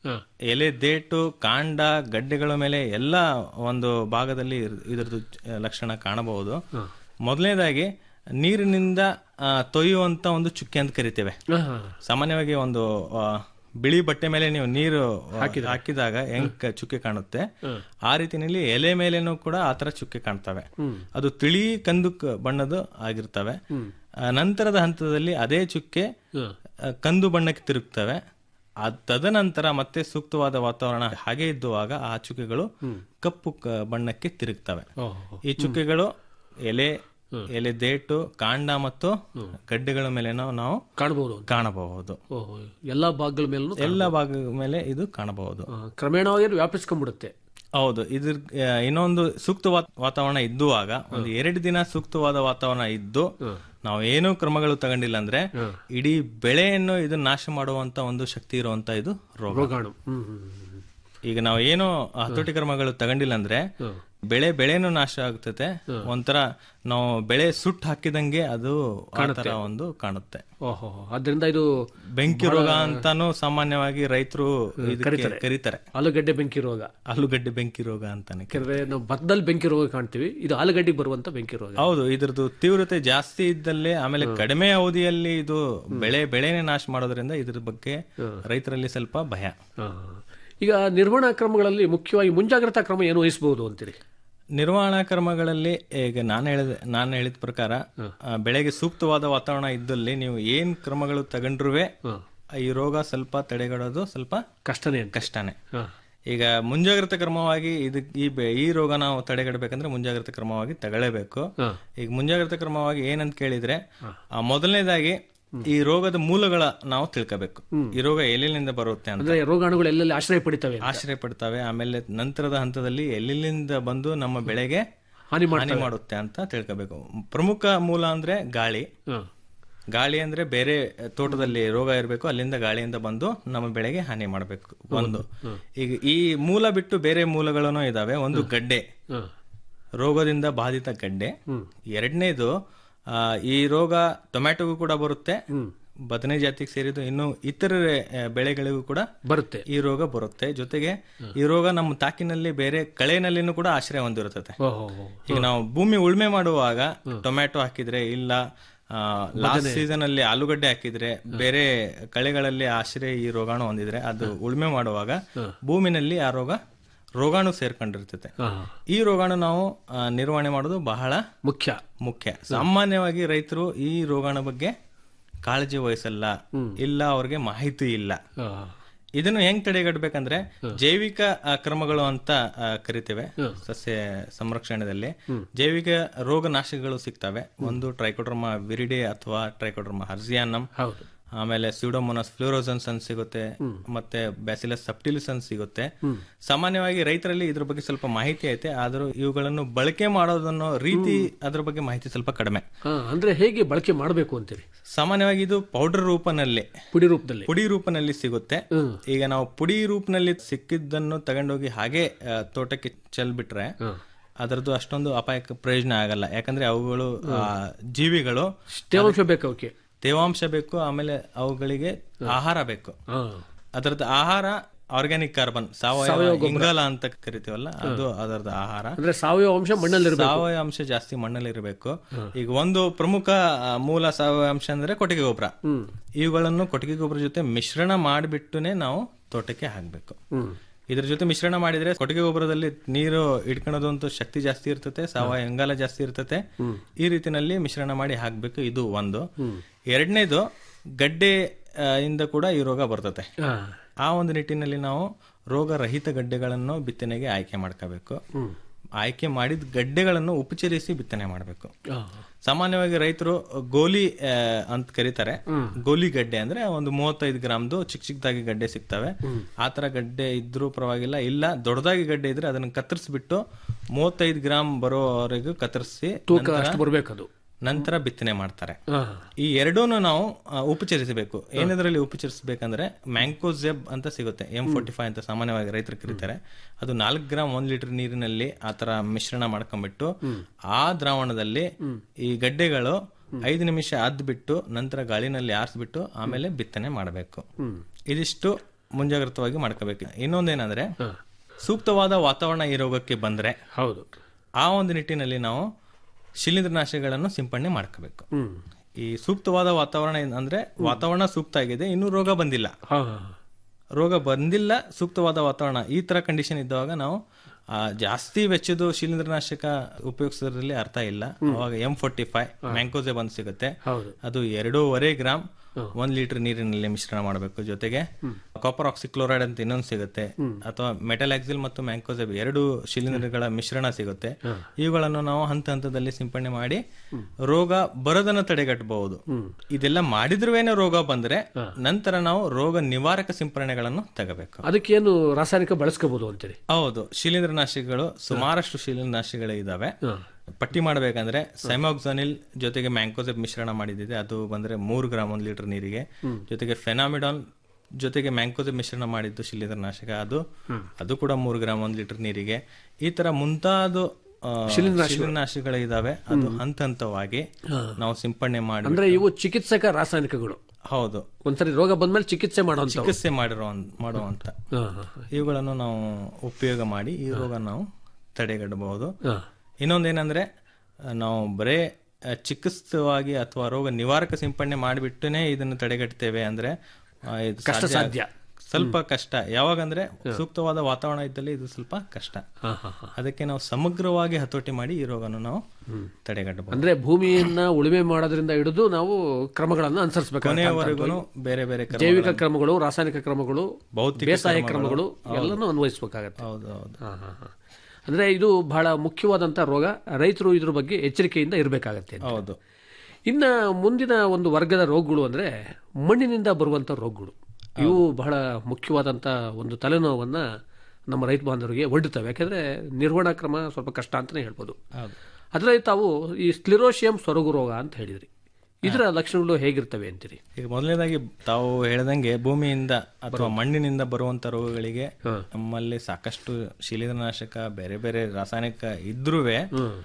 ಎಲೆ ದೇಟು ಕಾಂಡ ಗಡ್ಡೆಗಳ ಮೇಲೆ ಎಲ್ಲ ಒಂದು ಭಾಗದಲ್ಲಿ ಇರ್- ಇದರದ್ದು ಚ- ಲಕ್ಷಣ ಕಾಣಬಹುದು ಮೊದಲನೇದಾಗಿ ನೀರಿನಿಂದ ಆ, ತೊಯ್ಯುವಂತ ಒಂದು ಚುಕ್ಕೆ ಅಂತ ಕರಿತೇವೆ ಸಾಮಾನ್ಯವಾಗಿ ಒಂದು ಆ, ಬಿಳಿ ಬಟ್ಟೆ ಮೇಲೆ ನೀವು ನೀರು ಆ, ಹಾಕಿದಾಗ ಹೆಂಗ್ ಕ- ಚುಕ್ಕೆ ಕಾಣುತ್ತೆ ಆ ರೀತಿನಲ್ಲಿ ಎಲೆ ಮೇಲೇನೂ ಕೂಡ ಆತರ ಚುಕ್ಕೆ ಕಾಣ್ತವೆ ಅದು ತಿಳಿ ಕಂದು ಕ- ಬಣ್ಣದ ಆಗಿರ್ತವೆ ಆ, ನಂತರದ ಹಂತದಲ್ಲಿ ಅದೇ ಚುಕ್ಕೆ ಆ, ಕಂದು ಬಣ್ಣಕ್ಕೆ ತಿರುಗ್ತವೆ ಆ ತದನಂತರ ಮತ್ತೆ ಸೂಕ್ತವಾದ ವಾತಾವರಣ ಹಾಗೆ ಇದ್ದುವಾಗ ಆ ಚುಕ್ಕೆಗಳು ಕಪ್ಪು ಕ- ಬಣ್ಣಕ್ಕೆ ತಿರುಗ್ತವೆ ಈ ಚುಕ್ಕೆಗಳು ಎಲೆ ಎಲೆ ದೇಟು ಕಾಂಡ ಮತ್ತು ಗಡ್ಡೆಗಳ ಮೇಲೆ ನಾವು ಕಾಣಬಹುದು ಕಾಣಬಹುದು ಓಹೋ ಎಲ್ಲಾ ಭಾಗಗಳ ಮೇಲೂ ಎಲ್ಲ ಭಾಗದ ಮೇಲೆ ಇದು ಕಾಣಬಹುದು ಕ್ರಮೇಣವಾಗಿ ಅದು ವ್ಯಾಪಿಸ್ಕೊಂಡ್ಬಿಡುತ್ತೆ ಹೌದು ಇದ್ರ ಆ, ಇನ್ನೊಂದು ಸೂಕ್ತ ವಾತ್- ವಾತಾವರಣ ಇದ್ದುವಾಗ ಒಂದು ಎರಡು ದಿನ ಸೂಕ್ತವಾದ ವಾತಾವರಣ ಇದ್ದು ನಾವು ಏನೂ ಕ್ರಮಗಳು ತಗೊಂಡಿಲ್ಲ ಅಂದ್ರೆ ಇಡೀ ಬೆಳೆಯನ್ನು ಇದು ನಾಶ ಮಾಡುವಂತ ಒಂದು ಶಕ್ತಿ ಇರುವಂತ ಇದು ರೋಗ ರೋಗಾಣು ಹ್ಮ್ ಹ್ಮ್ ಹ್ಮ್. ಈಗ ನಾವು ಏನೋ ಹತೋಟಿ ಕ್ರಮಗಳು ತಗೊಂಡಿಲ್ಲ ಅಂದ್ರೆ ಬೆಳೆ ಬೆಳೆನೂ ನಾಶ ಆಗ್ತದೆ ಒಂಥರ ನಾವು ಬೆಳೆ ಸುಟ್ಟು ಹಾಕಿದಂಗೆ ಅದು ಆ ತರ ಒಂದು ಕಾಣುತ್ತೆ ಓಹೋ ಅದರಿಂದ ಇದು ಬೆಂಕಿ ರೋಗ ಅಂತಾನು ಸಾಮಾನ್ಯವಾಗಿ ರೈತರು ಕರೀತಾರೆ. ಕರೀತಾರೆ ಆಲೂಗಡ್ಡೆ ಬೆಂಕಿ ರೋಗ ಆಲೂಗಡ್ಡೆ ಬೆಂಕಿ ರೋಗ ಅಂತಾನೆ ಯಾಕಂದ್ರೆ ನಾವು ಭತ್ತದಲ್ಲಿ ಬೆಂಕಿ ರೋಗ ಕಾಣ್ತೀವಿ ಇದು ಆಲೂಗಡ್ಡೆಗೆ ಬರುವಂತ ಬೆಂಕಿ ರೋಗ ಹೌದು ಇದ್ರದ್ದು ತೀವ್ರತೆ ಜಾಸ್ತಿ ಇದ್ದಲ್ಲೇ ಆಮೇಲೆ ಕಡಿಮೆ ಅವಧಿಯಲ್ಲಿ ಇದು ಬೆಳೆ ಬೆಳೆನೇ ನಾಶ ಮಾಡೋದ್ರಿಂದ ಇದ್ರ ಬಗ್ಗೆ ರೈತರಲ್ಲಿ ಸ್ವಲ್ಪ ಭಯ ಹಾ. ಈಗ ನಿರ್ವಹಣಾ ಕ್ರಮಗಳಲ್ಲಿ ಮುಖ್ಯವಾಗಿ ಮುಂಜಾಗ್ರತಾ ಕ್ರಮ ಏನು ವಹಿಸಬಹುದು ಅಂತೀರಿ ನಿರ್ವಹಣಾ ಕ್ರಮಗಳಲ್ಲಿ ಈಗ ನಾನು ಹೇಳಿದ ನಾನು ಹೇಳಿದ ಪ್ರಕಾರ ಆ, ಬೆಳೆಗೆ ಸೂಕ್ತವಾದ ವಾತಾವರಣ ಇದ್ದಲ್ಲಿ ನೀವು ಏನ್ ಕ್ರಮಗಳು ತಗೊಂಡ್ರುವೆ ಈ ರೋಗ ಸ್ವಲ್ಪ ತಡೆಗಟ್ಟೋದು ಸ್ವಲ್ಪ ಕಷ್ಟನೇ ಕಷ್ಟನೇ ಈಗ ಮುಂಜಾಗ್ರತಾ ಕ್ರಮವಾಗಿ ಇದಕ್ ಈ ಬೆ- ಈ ರೋಗ ನಾವು ತಡೆಗಟ್ಟಬೇಕಂದ್ರೆ ಮುಂಜಾಗ್ರತಾ ಕ್ರಮವಾಗಿ ತಗೊಳ್ಳೇಬೇಕು ಈಗ ಮುಂಜಾಗ್ರತಾ ಕ್ರಮವಾಗಿ ಏನಂತ ಕೇಳಿದ್ರೆ ಆ, ಮೊದಲನೇದಾಗಿ ಈ ರೋಗದ ಮೂಲಗಳ ನಾವು ತಿಳ್ಕೋಬೇಕು ಈ ರೋಗ ಎಲ್ಲಿಂದ ಬರುತ್ತೆ ಅಂತ ಅಂದ್ರೆ ರೋಗಾಣುಗಳು ಎಲ್ಲೆಲ್ಲಿ ಆಶ್ರಯ ಪಡಿತವೆ ಅಂತ. ಆಶ್ರಯ ಪಡ್ತವೆ ಆಮೇಲೆ ನಂತರದ ಹಂತದಲ್ಲಿ ಎಲ್ಲಿಂದ ಬಂದು ನಮ್ಮ ಬೆಳೆಗೆ ಹಾನಿ ಹಾನಿ ಮಾಡುತ್ತೆ ಅಂತ ತಿಳ್ಕೋಬೇಕು ಪ್ರಮುಖ ಮೂಲ ಅಂದ್ರೆ ಗಾಳಿ ಗಾಳಿ ಅಂದ್ರೆ ಬೇರೆ ತೋಟದಲ್ಲಿ ರೋಗ ಇರಬೇಕು ಅಲ್ಲಿಂದ ಗಾಳಿಯಿಂದ ಬಂದು ನಮ್ಮ ಬೆಳೆಗೆ ಹಾನಿ ಮಾಡಬೇಕು ಒಂದು ಈಗ ಈ ಮೂಲ ಬಿಟ್ಟು ಬೇರೆ ಮೂಲಗಳನ್ನು ಇದಾವೆ ಒಂದು ಗಡ್ಡೆ ರೋಗದಿಂದ ಬಾಧಿತ ಗಡ್ಡೆ ಎರಡನೇದು ಆ, ಈ ರೋಗ ಟೊಮ್ಯಾಟೊಗೂ ಕೂಡ ಬರುತ್ತೆ ಬದನೆ ಜಾತಿಗೆ ಸೇರಿದ್ದು ಇನ್ನು ಇತರೆ ಆ, ಬೆಳೆಗಳಿಗೂ ಕೂಡ ಬರುತ್ತೆ ಈ ರೋಗ ಬರುತ್ತೆ ಜೊತೆಗೆ ಈ ರೋಗ ನಮ್ಮ ತಾಕಿನಲ್ಲಿ ಬೇರೆ ಕಳೆನಲ್ಲಿನೂ ಕೂಡ ಆಶ್ರಯ ಹೊಂದಿರುತ್ತದೆ ಈಗ ನಾವು ಭೂಮಿ ಉಳುಮೆ ಮಾಡುವಾಗ ಟೊಮ್ಯಾಟೊ ಹಾಕಿದ್ರೆ ಇಲ್ಲ ಲಾಸ್ಟ್ ಸೀಸನ್ ಅಲ್ಲಿ ಆಲೂಗಡ್ಡೆ ಹಾಕಿದ್ರೆ ಬೇರೆ ಕಳೆಗಳಲ್ಲಿ ಆಶ್ರಯ ಈ ರೋಗಾಣು ಹೊಂದಿದ್ರೆ ಅದು ಉಳುಮೆ ಮಾಡುವಾಗ ಭೂಮಿನಲ್ಲಿ ಆ ರೋಗ ರೋಗಾಣು ಸೇರ್ಕೊಂಡಿರ್ತದೆ ಈ ರೋಗಾಣು ನಾವು ಆ, ನಿರ್ವಹಣೆ ಮಾಡೋದು ಬಹಳ ಮುಖ್ಯ ಮುಖ್ಯ ಸಾಮಾನ್ಯವಾಗಿ ರೈತರು ಈ ರೋಗಾಣು ಬಗ್ಗೆ ಕಾಳಜಿ ವಹಿಸಲ್ಲ ಇಲ್ಲ ಅವ್ರಿಗೆ ಮಾಹಿತಿ ಇಲ್ಲ ಇದನ್ನು ಹೆಂಗ್ ತಡೆಗಟ್ಟಬೇಕಂದ್ರೆ ಜೈವಿಕ ಆ, ಕ್ರಮಗಳು ಅಂತ ಆ, ಕರಿತೇವೆ ಸಸ್ಯ ಸಂರಕ್ಷಣೆಯಲ್ಲಿ ಜೈವಿಕ ರೋಗನಾಶಕಗಳು ಸಿಗ್ತವೆ ಒಂದು ಟ್ರೈಕೋಡ್ರಮಾ ವಿರಿಡೆ ಅಥವಾ ಟ್ರೈಕೋಡ್ರಮಾ ಹರ್ಸಿಯಾನಮ್ ಆಮೇಲೆ ಸ್ಯೂಡೋಮೋನಸ್ ಫ್ಲೂರೋಸನ್ಸ್ ಅಂತ ಸಿಗುತ್ತೆ ಮತ್ತೆ ಬ್ಯಾಸಿಲಸ್ ಸಬ್ಟಿಲಿಸ್ ಅಂತ ಸಿಗುತ್ತೆ ಸಾಮಾನ್ಯವಾಗಿ ರೈತರಲ್ಲಿ ಇದ್ರ ಬಗ್ಗೆ ಸ್ವಲ್ಪ ಮಾಹಿತಿ ಐತೆ ಆದ್ರೂ ಇವುಗಳನ್ನು ಬಳಕೆ ಮಾಡೋದನ್ನೋ ರೀತಿ ಅದ್ರ ಬಗ್ಗೆ ಮಾಹಿತಿ ಸ್ವಲ್ಪ ಕಡಿಮೆ ಹಾ, ಅಂದ್ರೆ ಹೇಗೆ ಬಳಕೆ ಮಾಡಬೇಕು ಅಂತೀರಿ ಸಾಮಾನ್ಯವಾಗಿ ಇದು ಪೌಡರ್ ರೂಪನಲ್ಲಿ ಪುಡಿ ರೂಪದಲ್ಲಿ ಪುಡಿ ರೂಪನಲ್ಲಿ ಸಿಗುತ್ತೆ ಈಗ ನಾವು ಪುಡಿ ರೂಪನಲ್ಲಿ ಸಿಕ್ಕಿದ್ದನ್ನು ತಗೊಂಡೋಗಿ ಹಾಗೆ ಆ, ತೋಟಕ್ಕೆ ಚೆಲ್ಬಿಟ್ರೆ ಅದರದ್ದು ಅಷ್ಟೊಂದು ಅಪಾಯಕ್ಕೆ ಪ್ರಯೋಜನ ಆಗಲ್ಲ ಯಾಕಂದ್ರೆ ಅವುಗಳು ಆ, ಜೀವಿಗಳು ತೇವಾಂಶ ಬೇಕು ಅವಕ್ಕೆ ತೇವಾಂಶ ಬೇಕು ಆಮೇಲೆ ಅವುಗಳಿಗೆ ಆಹಾರ ಬೇಕು ಅದರದ್ದು ಆಹಾರ ಆರ್ಗ್ಯಾನಿಕ್ ಕಾರ್ಬನ್ ಸಾವಯವ ಸಾವಯವ ಗೊಬ್ಬರ. ಇಂಗಾಲ ಅಂತ ಕರಿತೀವಲ್ಲ ಅದು ಅದರದ ಆಹಾರ ಅಂದ್ರೆ ಸಾವಯವ ಅಂಶ ಮಣ್ಣಲ್ಲಿ ಇರಬೇಕು ಸಾವಯವ ಅಂಶ ಜಾಸ್ತಿ ಮಣ್ಣಲ್ಲಿ ಇರಬೇಕು ಈಗ ಒಂದು ಪ್ರಮುಖ ಆ, ಮೂಲ ಸಾವಯವ ಅಂಶ ಅಂದ್ರೆ ಕೊಟ್ಟಿಗೆ ಗೊಬ್ಬರ ಇವುಗಳನ್ನು ಕೊಟ್ಟಿಗೆ ಗೊಬ್ಬರ ಜೊತೆ ಮಿಶ್ರಣ ಮಾಡಿಬಿಟ್ಟುನೆ ನಾವು ತೋಟಕ್ಕೆ ಹಾಕ್ಬೇಕು ಇದ್ರ ಜೊತೆ ಮಿಶ್ರಣ ಮಾಡಿದ್ರೆ ಕೊಟ್ಟಿಗೆ ಗೊಬ್ಬರದಲ್ಲಿ ನೀರು ಇಟ್ಕೊಳ್ಳೋದು ಅಂತ ಶಕ್ತಿ ಜಾಸ್ತಿ ಇರ್ತತೆ ಸಾವಯವ ಇಂಗಾಲ ಜಾಸ್ತಿ ಇರ್ತತೆ ಈ ರೀತಿನಲ್ಲಿ ಮಿಶ್ರಣ ಮಾಡಿ ಹಾಕ್ಬೇಕು ಇದು ಒಂದು ಎರಡನೇದು ಗಡ್ಡೆ ಆ, ಇಂದ ಕೂಡ ಈ ರೋಗ ಬರ್ತತೆ ಆ ಒಂದು ನಿಟ್ಟಿನಲ್ಲಿ ನಾವು ರೋಗರಹಿತ ಗಡ್ಡೆಗಳನ್ನು ಬಿತ್ತನೆಗೆ ಆಯ್ಕೆ ಮಾಡ್ಕೋಬೇಕು ಆಯ್ಕೆ ಮಾಡಿದ ಗಡ್ಡೆಗಳನ್ನು ಉಪಚರಿಸಿ ಬಿತ್ತನೆ ಮಾಡಬೇಕು ಸಾಮಾನ್ಯವಾಗಿ ರೈತರು ಗೋಲಿ ಆ, ಅಂತ ಕರೀತಾರೆ ಗೋಲಿ ಗಡ್ಡೆ ಅಂದ್ರೆ ಒಂದು ಮೂವತ್ತೈದು ಗ್ರಾಮ್ದು ಚಿಕ್ಕ ಚಿಕ್ಕದಾಗಿ ಗಡ್ಡೆ ಸಿಗ್ತವೆ ಆ ತರ ಗಡ್ಡೆ ಇದ್ರೂ ಪರವಾಗಿಲ್ಲ ಇಲ್ಲ ದೊಡ್ಡದಾಗಿ ಗಡ್ಡೆ ಇದ್ರೆ ಅದನ್ನ ಕತ್ತರಿಸ್ಬಿಟ್ಟು ಮೂವತ್ತೈದು ಗ್ರಾಮ್ ಬರೋವರೆಗೂ ಕತ್ತರಿಸಿ ತೂಕ ನಂತರ- ಅಷ್ಟು ಬರ್ಬೇಕದು ನಂತರ ಬಿತ್ತನೆ ಮಾಡ್ತಾರೆ ಹಾ. ಈ ಎರಡೂನು ನಾವು ಆ, ಉಪಚರಿಸಬೇಕು ಏನದ್ರಲ್ಲಿ ಉಪಚರಿಸಬೇಕಂದ್ರೆ ಮ್ಯಾಂಕೋಜೆಬ್ ಅಂತ ಸಿಗುತ್ತೆ ಎಂ ಫೋರ್ಟಿ ಫೈವ್ ಅಂತ ಸಾಮಾನ್ಯವಾಗಿ ರೈತರು ಕರೀತಾರೆ ಅದು ನಾಲ್ಕು ಗ್ರಾಮ್ ಒಂದ್ ಲೀಟರ್ ನೀರಿನಲ್ಲಿ ಆ ತರ ಮಿಶ್ರಣ ಮಾಡ್ಕೊಂಡ್ಬಿಟ್ಟು ಆ ದ್ರಾವಣದಲ್ಲಿ ಈ ಗಡ್ಡೆಗಳು ಐದು ನಿಮಿಷ ಅದ್ಬಿಟ್ಟು ನಂತರ ಗಾಳಿನಲ್ಲಿ ಆರಿಸ್ಬಿಟ್ಟು ಆಮೇಲೆ ಬಿತ್ತನೆ ಮಾಡಬೇಕು ಇದಿಷ್ಟು ಮುಂಜಾಗ್ರತವಾಗಿ ಮಾಡ್ಕೋಬೇಕು ಇನ್ನೊಂದೇನಂದ್ರೆ ಸೂಕ್ತವಾದ ವಾತಾವರಣ ಈ ರೋಗಕ್ಕೆ ಬಂದ್ರೆ ಹೌದು ಆ ಒಂದು ನಿಟ್ಟಿನಲ್ಲಿ ನಾವು ಶಿಲೀಂಧ್ರನಾಶಕಗಳನ್ನು ಸಿಂಪಡಣೆ ಮಾಡ್ಕೋಬೇಕು ಈ ಸೂಕ್ತವಾದ ವಾತಾವರಣ ಏನ್- ಅಂದ್ರೆ ವಾತಾವರಣ ಸೂಕ್ತ ಆಗಿದೆ ಇನ್ನೂ ರೋಗ ಬಂದಿಲ್ಲ ರೋಗ ಬಂದಿಲ್ಲ ಸೂಕ್ತವಾದ ವಾತಾವರಣ ಈ ತರ ಕಂಡೀಷನ್ ಇದ್ದಾಗ ನಾವು ಆ, ಜಾಸ್ತಿ ವೆಚ್ಚದ ಶಿಲೀಂಧ್ರನಾಶಕ ಉಪಯೋಗಿಸೋದ್ರಲ್ಲಿ ಅರ್ಥ ಇಲ್ಲ ಅವಾಗ ಎಂ ಫೋರ್ಟಿ ಫೈವ್ ಮ್ಯಾಂಕೋಸೆ ಬಂದ್ ಸಿಗುತ್ತೆ ಹೌದು. ಅದು ಎರಡೂವರೆ ಗ್ರಾಮ್ ಒಂದ್ ಲೀಟರ್ ನೀರಿನಲ್ಲಿ ಮಿಶ್ರಣ ಮಾಡಬೇಕು ಜೊತೆಗೆ ಕಾಪರ್ ಆಕ್ಸಿಕ್ಲೋರೈಡ್ ಅಂತ ಇನ್ನೊಂದು ಸಿಗುತ್ತೆ ಅಥವಾ ಮೆಟಲಾಕ್ಸಿಲ್ ಮತ್ತು ಮ್ಯಾಂಕೋಸೆಬ್ ಎರಡು ಶಿಲೀಂಧ್ರಗಳ ಮಿಶ್ರಣ ಸಿಗುತ್ತೆ ಇವುಗಳನ್ನು ನಾವು ಹಂತ ಹಂತದಲ್ಲಿ ಸಿಂಪಡಣೆ ಮಾಡಿ ರೋಗ ಬರೋದನ್ನ ತಡೆಗಟ್ಟಬಹುದು ಇದೆಲ್ಲ ಮಾಡಿದ್ರುವೇನೆ ರೋಗ ಬಂದ್ರೆ ನಂತರ ನಾವು ರೋಗ ನಿವಾರಕ ಸಿಂಪರಣೆಗಳನ್ನು ತಗೋಬೇಕು ಅದಕ್ಕೇನು ರಾಸಾಯನಿಕ ಬಳಸ್ಕೋಬಹುದು ಅಂತೀರಿ ಹೌದು ಶಿಲೀಂಧ್ರನಾಶಕಗಳು ಸುಮಾರಷ್ಟು ಶಿಲೀಂಧ್ರನಾಶಕಗಳು ಇದಾವೆ ಪಟ್ಟಿ ಮಾಡಬೇಕಂದ್ರೆ ಸೈಮಾಕ್ಸಾನಿಲ್ ಜೊತೆಗೆ ಮ್ಯಾಂಕೋಸೆಬ್ ಮಿಶ್ರಣ ಮಾಡಿದಿದೆ ಅದು ಬಂದ್ರೆ ಮೂರು ಗ್ರಾಮ್ ಒಂದು ಲೀಟರ್ ನೀರಿಗೆ ಜೊತೆಗೆ ಫೆನಾಮಿಡಾನ್ ಜೊತೆಗೆ ಮ್ಯಾಂಕೋಸೆಬ್ ಮಿಶ್ರಣ ಮಾಡಿದ್ದು ಶಿಲೀಂಧ್ರನಾಶಕ ಅದು ಅದು ಕೂಡ ಮೂರು ಗ್ರಾಮ್ ಒಂದು ಲೀಟರ್ ನೀರಿಗೆ ಈ ತರ ಮುಂತಾದ ಆ, ಶಿಲೀಂಧ್ರನಾಶಕಗಳು. ಶಿಲೀಂಧ್ರನಾಶಕಗಳು ಇದಾವೆ ಅದು ಹಂತ ಹಂತವಾಗಿ ನಾವು ಸಿಂಪಡಣೆ ಮಾಡಿ ಅಂದ್ರೆ ಇವು ಚಿಕಿತ್ಸಕ ರಾಸಾಯನಿಕಗಳು ಹೌದು ಒಂದ್ಸರಿ ರೋಗ ಬಂದ್ಮೇಲೆ ಚಿಕಿತ್ಸೆ ಮಾಡುವಂತ ಚಿಕಿತ್ಸೆ ಮಾಡಿರೋ ಮಾಡುವಂತ ಇವುಗಳನ್ನು ನಾವು ಉಪಯೋಗ ಮಾಡಿ ಈ ರೋಗ ನಾವು ತಡೆಗಟ್ಟಬಹುದು ಇನ್ನೊಂದೇನಂದ್ರೆ ಆ, ನಾವು ಬರೇ ಆ, ಚಿಕಿತ್ಸವಾಗಿ ಅಥವಾ ರೋಗ ನಿವಾರಕ ಸಿಂಪಡಣೆ ಮಾಡಿಬಿಟ್ಟುನೇ ಇದನ್ನು ತಡೆಗಟ್ತೇವೆ ಅಂದ್ರೆ ಆ, ಇದು ಕಷ್ಟ ಸಾಧ್ಯ. ಸ್ವಲ್ಪ ಕಷ್ಟ ಯಾವಾಗಂದ್ರೆ ಸೂಕ್ತವಾದ ವಾತಾವರಣ ಇದ್ದಲ್ಲಿ ಇದು ಸ್ವಲ್ಪ ಕಷ್ಟ ಅದಕ್ಕೆ ನಾವು ಸಮಗ್ರವಾಗಿ ಹತೋಟಿ ಮಾಡಿ ಈ ರೋಗವನ್ನು ನಾವು ತಡೆಗಟ್ಟಬಹುದು ಅಂದ್ರೆ ಭೂಮಿಯನ್ನ ಉಳುಮೆ ಮಾಡೋದ್ರಿಂದ ಹಿಡಿದು ನಾವು ಕ್ರಮಗಳನ್ನ ಅನುಸರಿಸಬೇಕು ಕೊನೆಯವರೆಗೂ ಬೇರೆ ಬೇರೆ ಕ್ರಮಗಳನ್ನು- ಜೈವಿಕ ಕ್ರಮಗಳು ರಾಸಾಯನಿಕ ಕ್ರಮಗಳು ಭೌತಿಕ ಬೇಸಾಯ ಕ್ರಮಗಳು. ಕ್ರಮಗಳು ಎಲ್ಲನೂ ಅನ್ವಯಿಸಬೇಕಾಗತ್ತೆ ಹೌದು ಹೌದು ಹಾ, ಹಾ, ಹಾ. ಅಂದ್ರೆ ಇದು ಬಹಳ ಮುಖ್ಯವಾದಂತ ರೋಗ ರೈತರು ಇದ್ರ ಬಗ್ಗೆ ಎಚ್ಚರಿಕೆಯಿಂದ ಇರಬೇಕಾಗತ್ತೆ ಅಂತ. ಹೌದು ಇನ್ನ ಮುಂದಿನ ಒಂದು ವರ್ಗದ ರೋಗಗಳು ಅಂದ್ರೆ ಮಣ್ಣಿನಿಂದ ಬರುವಂತ ರೋಗಗಳು ಇವು ಬಹಳ ಮುಖ್ಯವಾದಂತ ಒಂದು ತಲೆನೋವನ್ನ ನಮ್ಮ ರೈತ ಬಾಂಧವರಿಗೆ ಒಡ್ಡುತ್ತವೆ ಯಾಕಂದ್ರೆ ನಿರ್ವಹಣಾ ಕ್ರಮ ಸ್ವಲ್ಪ ಕಷ್ಟ ಅಂತಾನೆ ಹೇಳ್ಬೋದು ಹೌದು ಅದರಲ್ಲಿ ತಾವು ಈ ಸ್ಕ್ಲಿರೋಶಿಯಂ ಸೊರಗು ರೋಗ ಅಂತ ಹೇಳಿದ್ರಿ ಇದರ ಲಕ್ಷಣಗಳು ಹೇಗಿರ್ತವೆ ಅಂತೀರಿ ಈಗ ಮೊದಲನೇದಾಗಿ ತಾವು ಹೇಳ್ದಂಗೆ ಭೂಮಿಯಿಂದ ಅಥವಾ ಮಣ್ಣಿನಿಂದ ಬರುವಂತ ರೋಗಗಳಿಗೆ ನಮ್ಮಲ್ಲಿ ಸಾಕಷ್ಟು ಶಿಲೀಂಧ್ರನಾಶಕ ಬೇರೆ ಬೇರೆ ರಾಸಾಯನಿಕ ಇದ್ರೂ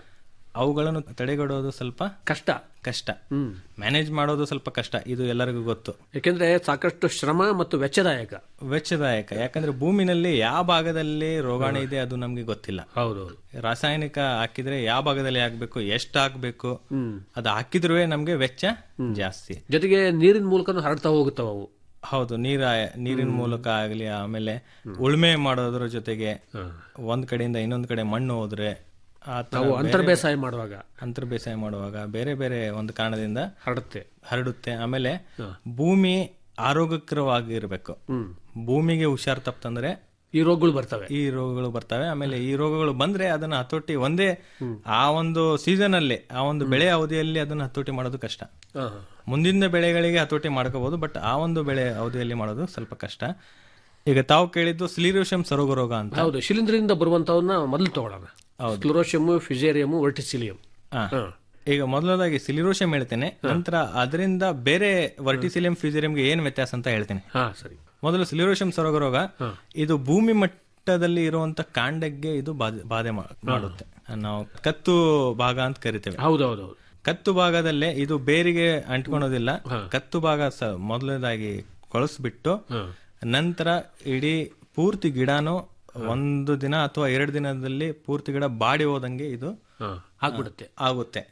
ಅವುಗಳನ್ನು ತಡೆಗಟ್ಟೋದು ಸ್ವಲ್ಪ ಕಷ್ಟ ಕಷ್ಟ ಮ್ಯಾನೇಜ್ ಮಾಡೋದು ಸ್ವಲ್ಪ ಕಷ್ಟ ಇದು ಎಲ್ಲರಿಗೂ ಗೊತ್ತು ಯಾಕೆಂದ್ರೆ ಸಾಕಷ್ಟು ಶ್ರಮ ಮತ್ತು ವೆಚ್ಚದಾಯಕ ವೆಚ್ಚದಾಯಕ ಯಾಕಂದ್ರೆ ಭೂಮಿನಲ್ಲಿ ಯಾವ ಭಾಗದಲ್ಲಿ ರೋಗಾಣು ಇದೆ ಅದು ನಮ್ಗೆ ಗೊತ್ತಿಲ್ಲ ಹೌದು ರಾಸಾಯನಿಕ ಹಾಕಿದ್ರೆ ಯಾವ ಭಾಗದಲ್ಲಿ ಹಾಕ್ಬೇಕು ಎಷ್ಟು ಹಾಕ್ಬೇಕು ಅದು ಹಾಕಿದ್ರೂ ನಮ್ಗೆ ವೆಚ್ಚ ಜಾಸ್ತಿ ಜೊತೆಗೆ ನೀರಿನ ಮೂಲಕನೂ ಹರಡ್ತಾ ಹೋಗುತ್ತವ ಅವು ಹೌದು ನೀರ ನೀರಿನ ಮೂಲಕ ಆಗಲಿ ಆಮೇಲೆ ಉಳುಮೆ ಮಾಡೋದ್ರ ಜೊತೆಗೆ ಒಂದ್ ಕಡೆಯಿಂದ ಇನ್ನೊಂದ್ ಕಡೆ ಮಣ್ಣು ಹೋದ್ರೆ ಆ ತರ ನಾವು ಬೇರೆ- ಅಂತರ್ ಬೇಸಾಯ ಮಾಡುವಾಗ ಅಂತರ್ ಬೇಸಾಯ ಮಾಡುವಾಗ ಬೇರೆ ಬೇರೆ ಒಂದು ಕಾರಣದಿಂದ ಹರಡುತ್ತೆ ಹರಡುತ್ತೆ ಆಮೇಲೆ ಭೂಮಿ ಆರೋಗ್ಯಕರವಾಗಿರ್ಬೇಕು ಭೂಮಿಗೆ ಹುಷಾರ್ ತಪ್ಪಂದ್ರೆ ಈ ರೋಗಗಳು ಬರ್ತವೆ ಈ ರೋಗಗಳು ಬರ್ತವೆ ಆಮೇಲೆ ಈ ರೋಗಗಳು ಬಂದ್ರೆ ಅದನ್ನ ಹತೋಟಿ ಒಂದೇ ಆ ಒಂದು ಸೀಸನ್ ಅಲ್ಲಿ ಆ ಒಂದು ಬೆಳೆ ಅವಧಿಯಲ್ಲಿ ಅದನ್ನ ಹತೋಟಿ ಮಾಡೋದು ಕಷ್ಟ ಹಾ. ಮುಂದಿನ ಬೆಳೆಗಳಿಗೆ ಹತೋಟಿ ಮಾಡ್ಕೋಬಹುದು ಬಟ್ ಆ ಒಂದು ಬೆಳೆ ಅವಧಿಯಲ್ಲಿ ಮಾಡೋದು ಸ್ವಲ್ಪ ಕಷ್ಟ ಈಗ ತಾವು ಕೇಳಿದ್ದು ಸ್ಲೀರೋಶಮ್ ಸರೋಗ ರೋಗ ಅಂತ ಹೌದು ಶಿಲೀಂಧ್ರದಿಂದ ಬರುವಂತವನ್ನ ಮೊದಲು ತಗೊಳ್ಳೋಣ ಕ್ಲೋರೋಶಿಯಮ್ ಫಿಜೇರಿಯಮ್ ವರ್ಟಿಸಿಲಿಯಂ ಹಾ. ಈಗ ಮೊದಲದಾಗಿ ಸಿಲಿರೋಶಮ್ ಹೇಳ್ತೇನೆ ನಂತರ ಅದರಿಂದ ಬೇರೆ ವರ್ಟಿಸಿಲಿಯಂ ಫ್ಯೂಸೇರಿಯಂಗೆ ಏನ್ ವ್ಯತ್ಯಾಸ ಅಂತ ಹೇಳ್ತೇನೆ ಹಾ ಸರಿ ಮೊದಲು ಸಿಲಿರೋಶಮ್ ಸರೋಗ ರೋಗ ಇದು ಭೂಮಿ ಮಟ್ಟದಲ್ಲಿ ಇರುವಂತ ಕಾಂಡಕ್ಕೆ ಇದು ಬಾಧೆ- ಬಾಧೆ ಮಾ- ಮಾಡುತ್ತೆ ನಾವು ಕತ್ತು ಭಾಗ ಅಂತ ಕರಿತೇವೆ ಹೌದೌದು ಕತ್ತು ಭಾಗದಲ್ಲೇ ಇದು ಬೇರಿಗೆ ಅಂಟ್ಕೊಳೋದಿಲ್ಲ ಕತ್ತು ಭಾಗ ಸ ಮೊದಲನೇದಾಗಿ ಕೊಳಸ್ಬಿಟ್ಟು ನಂತರ ಇಡೀ ಪೂರ್ತಿ ಗಿಡನು ಒಂದು ದಿನ ಅಥವಾ ಎರಡು ದಿನದಲ್ಲಿ ಪೂರ್ತಿ ಗಿಡ ಬಾಡಿ ಹೋದಂಗೆ ಇದು ಆಗ್ಬಿಡುತ್ತೆ ಆಗುತ್ತೆ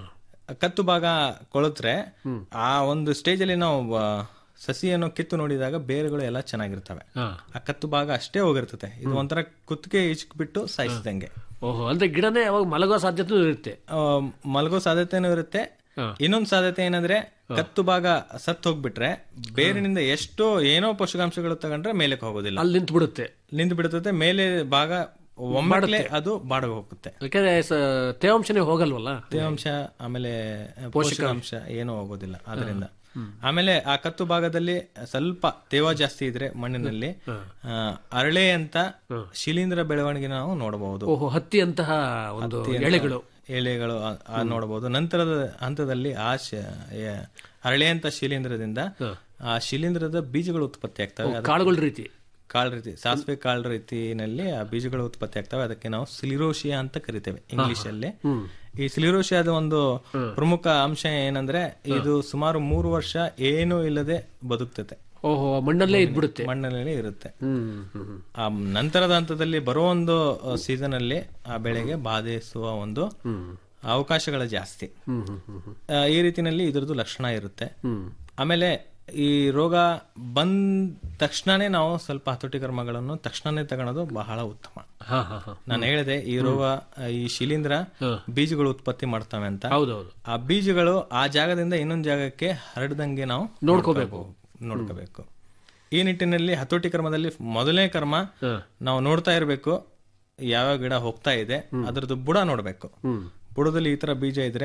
ಕತ್ತು ಭಾಗ ಕೊಳತ್ರೆ ಆ ಒಂದು ಸ್ಟೇಜ್ ಅಲ್ಲಿ ನಾವು ಆ, ಸಸಿಯನ್ನು ಕಿತ್ತು ನೋಡಿದಾಗ ಬೇರುಗಳು ಎಲ್ಲ ಚೆನ್ನಾಗಿರ್ತವೆ ಆ ಕತ್ತು ಭಾಗ ಅಷ್ಟೇ ಹೋಗಿರ್ತದೆ ಇದು ಒಂಥರ ಕುತ್ತಿಗೆ ಬಿಟ್ಟು ಸಾಯಿಸಿದಂಗೆ ಓಹೋ ಅಂದ್ರೆ ಗಿಡನೇ ಅವಾಗ ಮಲಗೋ ಸಾಧ್ಯತೆ ಇರುತ್ತೆ ಆ, ಮಲಗೋ ಸಾಧ್ಯತೆನೂ ಇರುತ್ತೆ ಇನ್ನೊಂದು ಸಾಧ್ಯತೆ ಏನಂದ್ರೆ ಕತ್ತು ಭಾಗ ಸತ್ತು ಹೋಗ್ಬಿಟ್ರೆ ಬೇರಿನಿಂದ ಎಷ್ಟೋ ಏನೋ ಪೋಷಕಾಂಶಗಳು ತಗೊಂಡ್ರೆ ಮೇಲಕ್ಕೆ ಹೋಗೋದಿಲ್ಲ ಅಲ್ಲಿ ನಿಂತು ಬಿಡುತ್ತೆ ನಿಂತು ಬಿಡುತ್ತದೆ ಮೇಲೆ ಭಾಗ ಒಮ್ಮೆ ಅದು ಬಾಡ ಹೋಗುತ್ತೆ ಯಾಕಂದ್ರೆ ಸ- ತೇವಾಂಶನೇ ಹೋಗಲ್ವಲ್ಲ ತೇವಾಂಶ ಆಮೇಲೆ ಪೋಷಕಾಂಶ ಏನೂ ಹೋಗೋದಿಲ್ಲ ಅದರಿಂದ ಆಮೇಲೆ ಆ ಕತ್ತು ಭಾಗದಲ್ಲಿ ಸ್ವಲ್ಪ ತೇವ ಜಾಸ್ತಿ ಇದ್ರೆ ಮಣ್ಣಿನಲ್ಲಿ ಆ, ಅರಳೆ ಅಂತ ಶಿಲೀಂಧ್ರ ಬೆಳವಣಿಗೆ ನಾವು ನೋಡಬಹುದು ಓಹೋ ಹತ್ತಿಯಂತಹ ಒಂದು ಹತ್ತಿಯಂತಹ ಎಳೆಗಳು ಎಲೆಗಳು ಆ- ಆ ನೋಡಬಹುದು ನಂತರದ ಹಂತದಲ್ಲಿ ಆ ಶ- ಎ- ಅರಳೆಯಂತ ಶಿಲೀಂಧ್ರದಿಂದ ಆ ಶಿಲೀಂಧ್ರದ ಬೀಜಗಳು ಉತ್ಪತ್ತಿ ಆಗ್ತವೆ ಓ, ಅದಕ್ಕೆ- ಕಾಳುಗಳ ರೀತಿ ಕಾಳು ರೀತಿ ಸಾಸಿವೆ ಕಾಳು ರೀತಿನಲ್ಲಿ ಆ ಬೀಜಗಳು ಉತ್ಪತ್ತಿ ಆಗ್ತವೆ ಅದಕ್ಕೆ ನಾವು ಸಿಲಿರೋಶಿಯಾ ಅಂತ ಕರಿತೇವೆ ಇಂಗ್ಲಿಷ್ ಅಲ್ಲಿ ಈ ಸಿಲಿರೋಶಿಯಾದ ಒಂದು ಪ್ರಮುಖ ಅಂಶ ಏನಂದ್ರೆ ಇದು ಸುಮಾರು ಮೂರು ವರ್ಷ ಏನೂ ಇಲ್ಲದೆ ಬದುಕ್ತತೆ ಓಹೋ ಮಣ್ಣಲ್ಲೇ ಇದ್ಬಿಡುತ್ತೆ ಮಣ್ಣಲ್ಲಿ ಇರುತ್ತೆ ಹ್ಮ್ ಹ್ಮ್, ಹ್ಮ್. ಆ ನಂತರದ ಹಂತದಲ್ಲಿ ಬರೋ ಒಂದು ಸೀಸನ್ ಅಲ್ಲಿ ಆ ಬೆಳೆಗೆ ಬಾಧಿಸುವ ಒಂದು ಅವಕಾಶಗಳು ಜಾಸ್ತಿ ಹ್ಮ್, ಹ್ಮ್, ಹ್ಮ್, ಹ್ಮ್. ಆ, ಈ ರೀತಿನಲ್ಲಿ ಇದ್ರದ್ದು ಲಕ್ಷಣ ಇರುತ್ತೆ ಆಮೇಲೆ ಈ ರೋಗ ಬಂದ ತಕ್ಷಣನೇ ನಾವು ಸ್ವಲ್ಪ ಹತೋಟಿ ಕ್ರಮಗಳನ್ನು ತಕ್ಷಣನೇ ತಗೊಳೋದು ಬಹಳ ಉತ್ತಮ ಹಾ, ಹಾ, ಹಾ. ನಾನು ಹೇಳಿದೆ ಈ ರೋಗ ಆ, ಈ ಶಿಲೀಂಧ್ರ ಬೀಜಗಳು ಉತ್ಪತ್ತಿ ಮಾಡ್ತವೆ ಅಂತ ಹೌದೌದು ಆ ಬೀಜಗಳು ಆ ಜಾಗದಿಂದ ಇನ್ನೊಂದು ಜಾಗಕ್ಕೆ ಹರಡ್ದಂಗೆ ನಾವು ನೋಡ್ಕೋಬೇಕು. ನೋಡ್ಕೋಬೇಕು ಈ ನಿಟ್ಟಿನಲ್ಲಿ ಹತೋಟಿ ಕ್ರಮದಲ್ಲಿ ಮೊದಲನೇ ಕ್ರಮ ನಾವು ನೋಡ್ತಾ ಇರಬೇಕು ಯಾವ ಗಿಡ ಹೋಗ್ತಾ ಇದೆ ಅದರದ್ದು ಬುಡ ನೋಡ್ಬೇಕು ಬುಡದಲ್ಲಿ ಈ ತರ ಬೀಜ ಇದ್ರೆ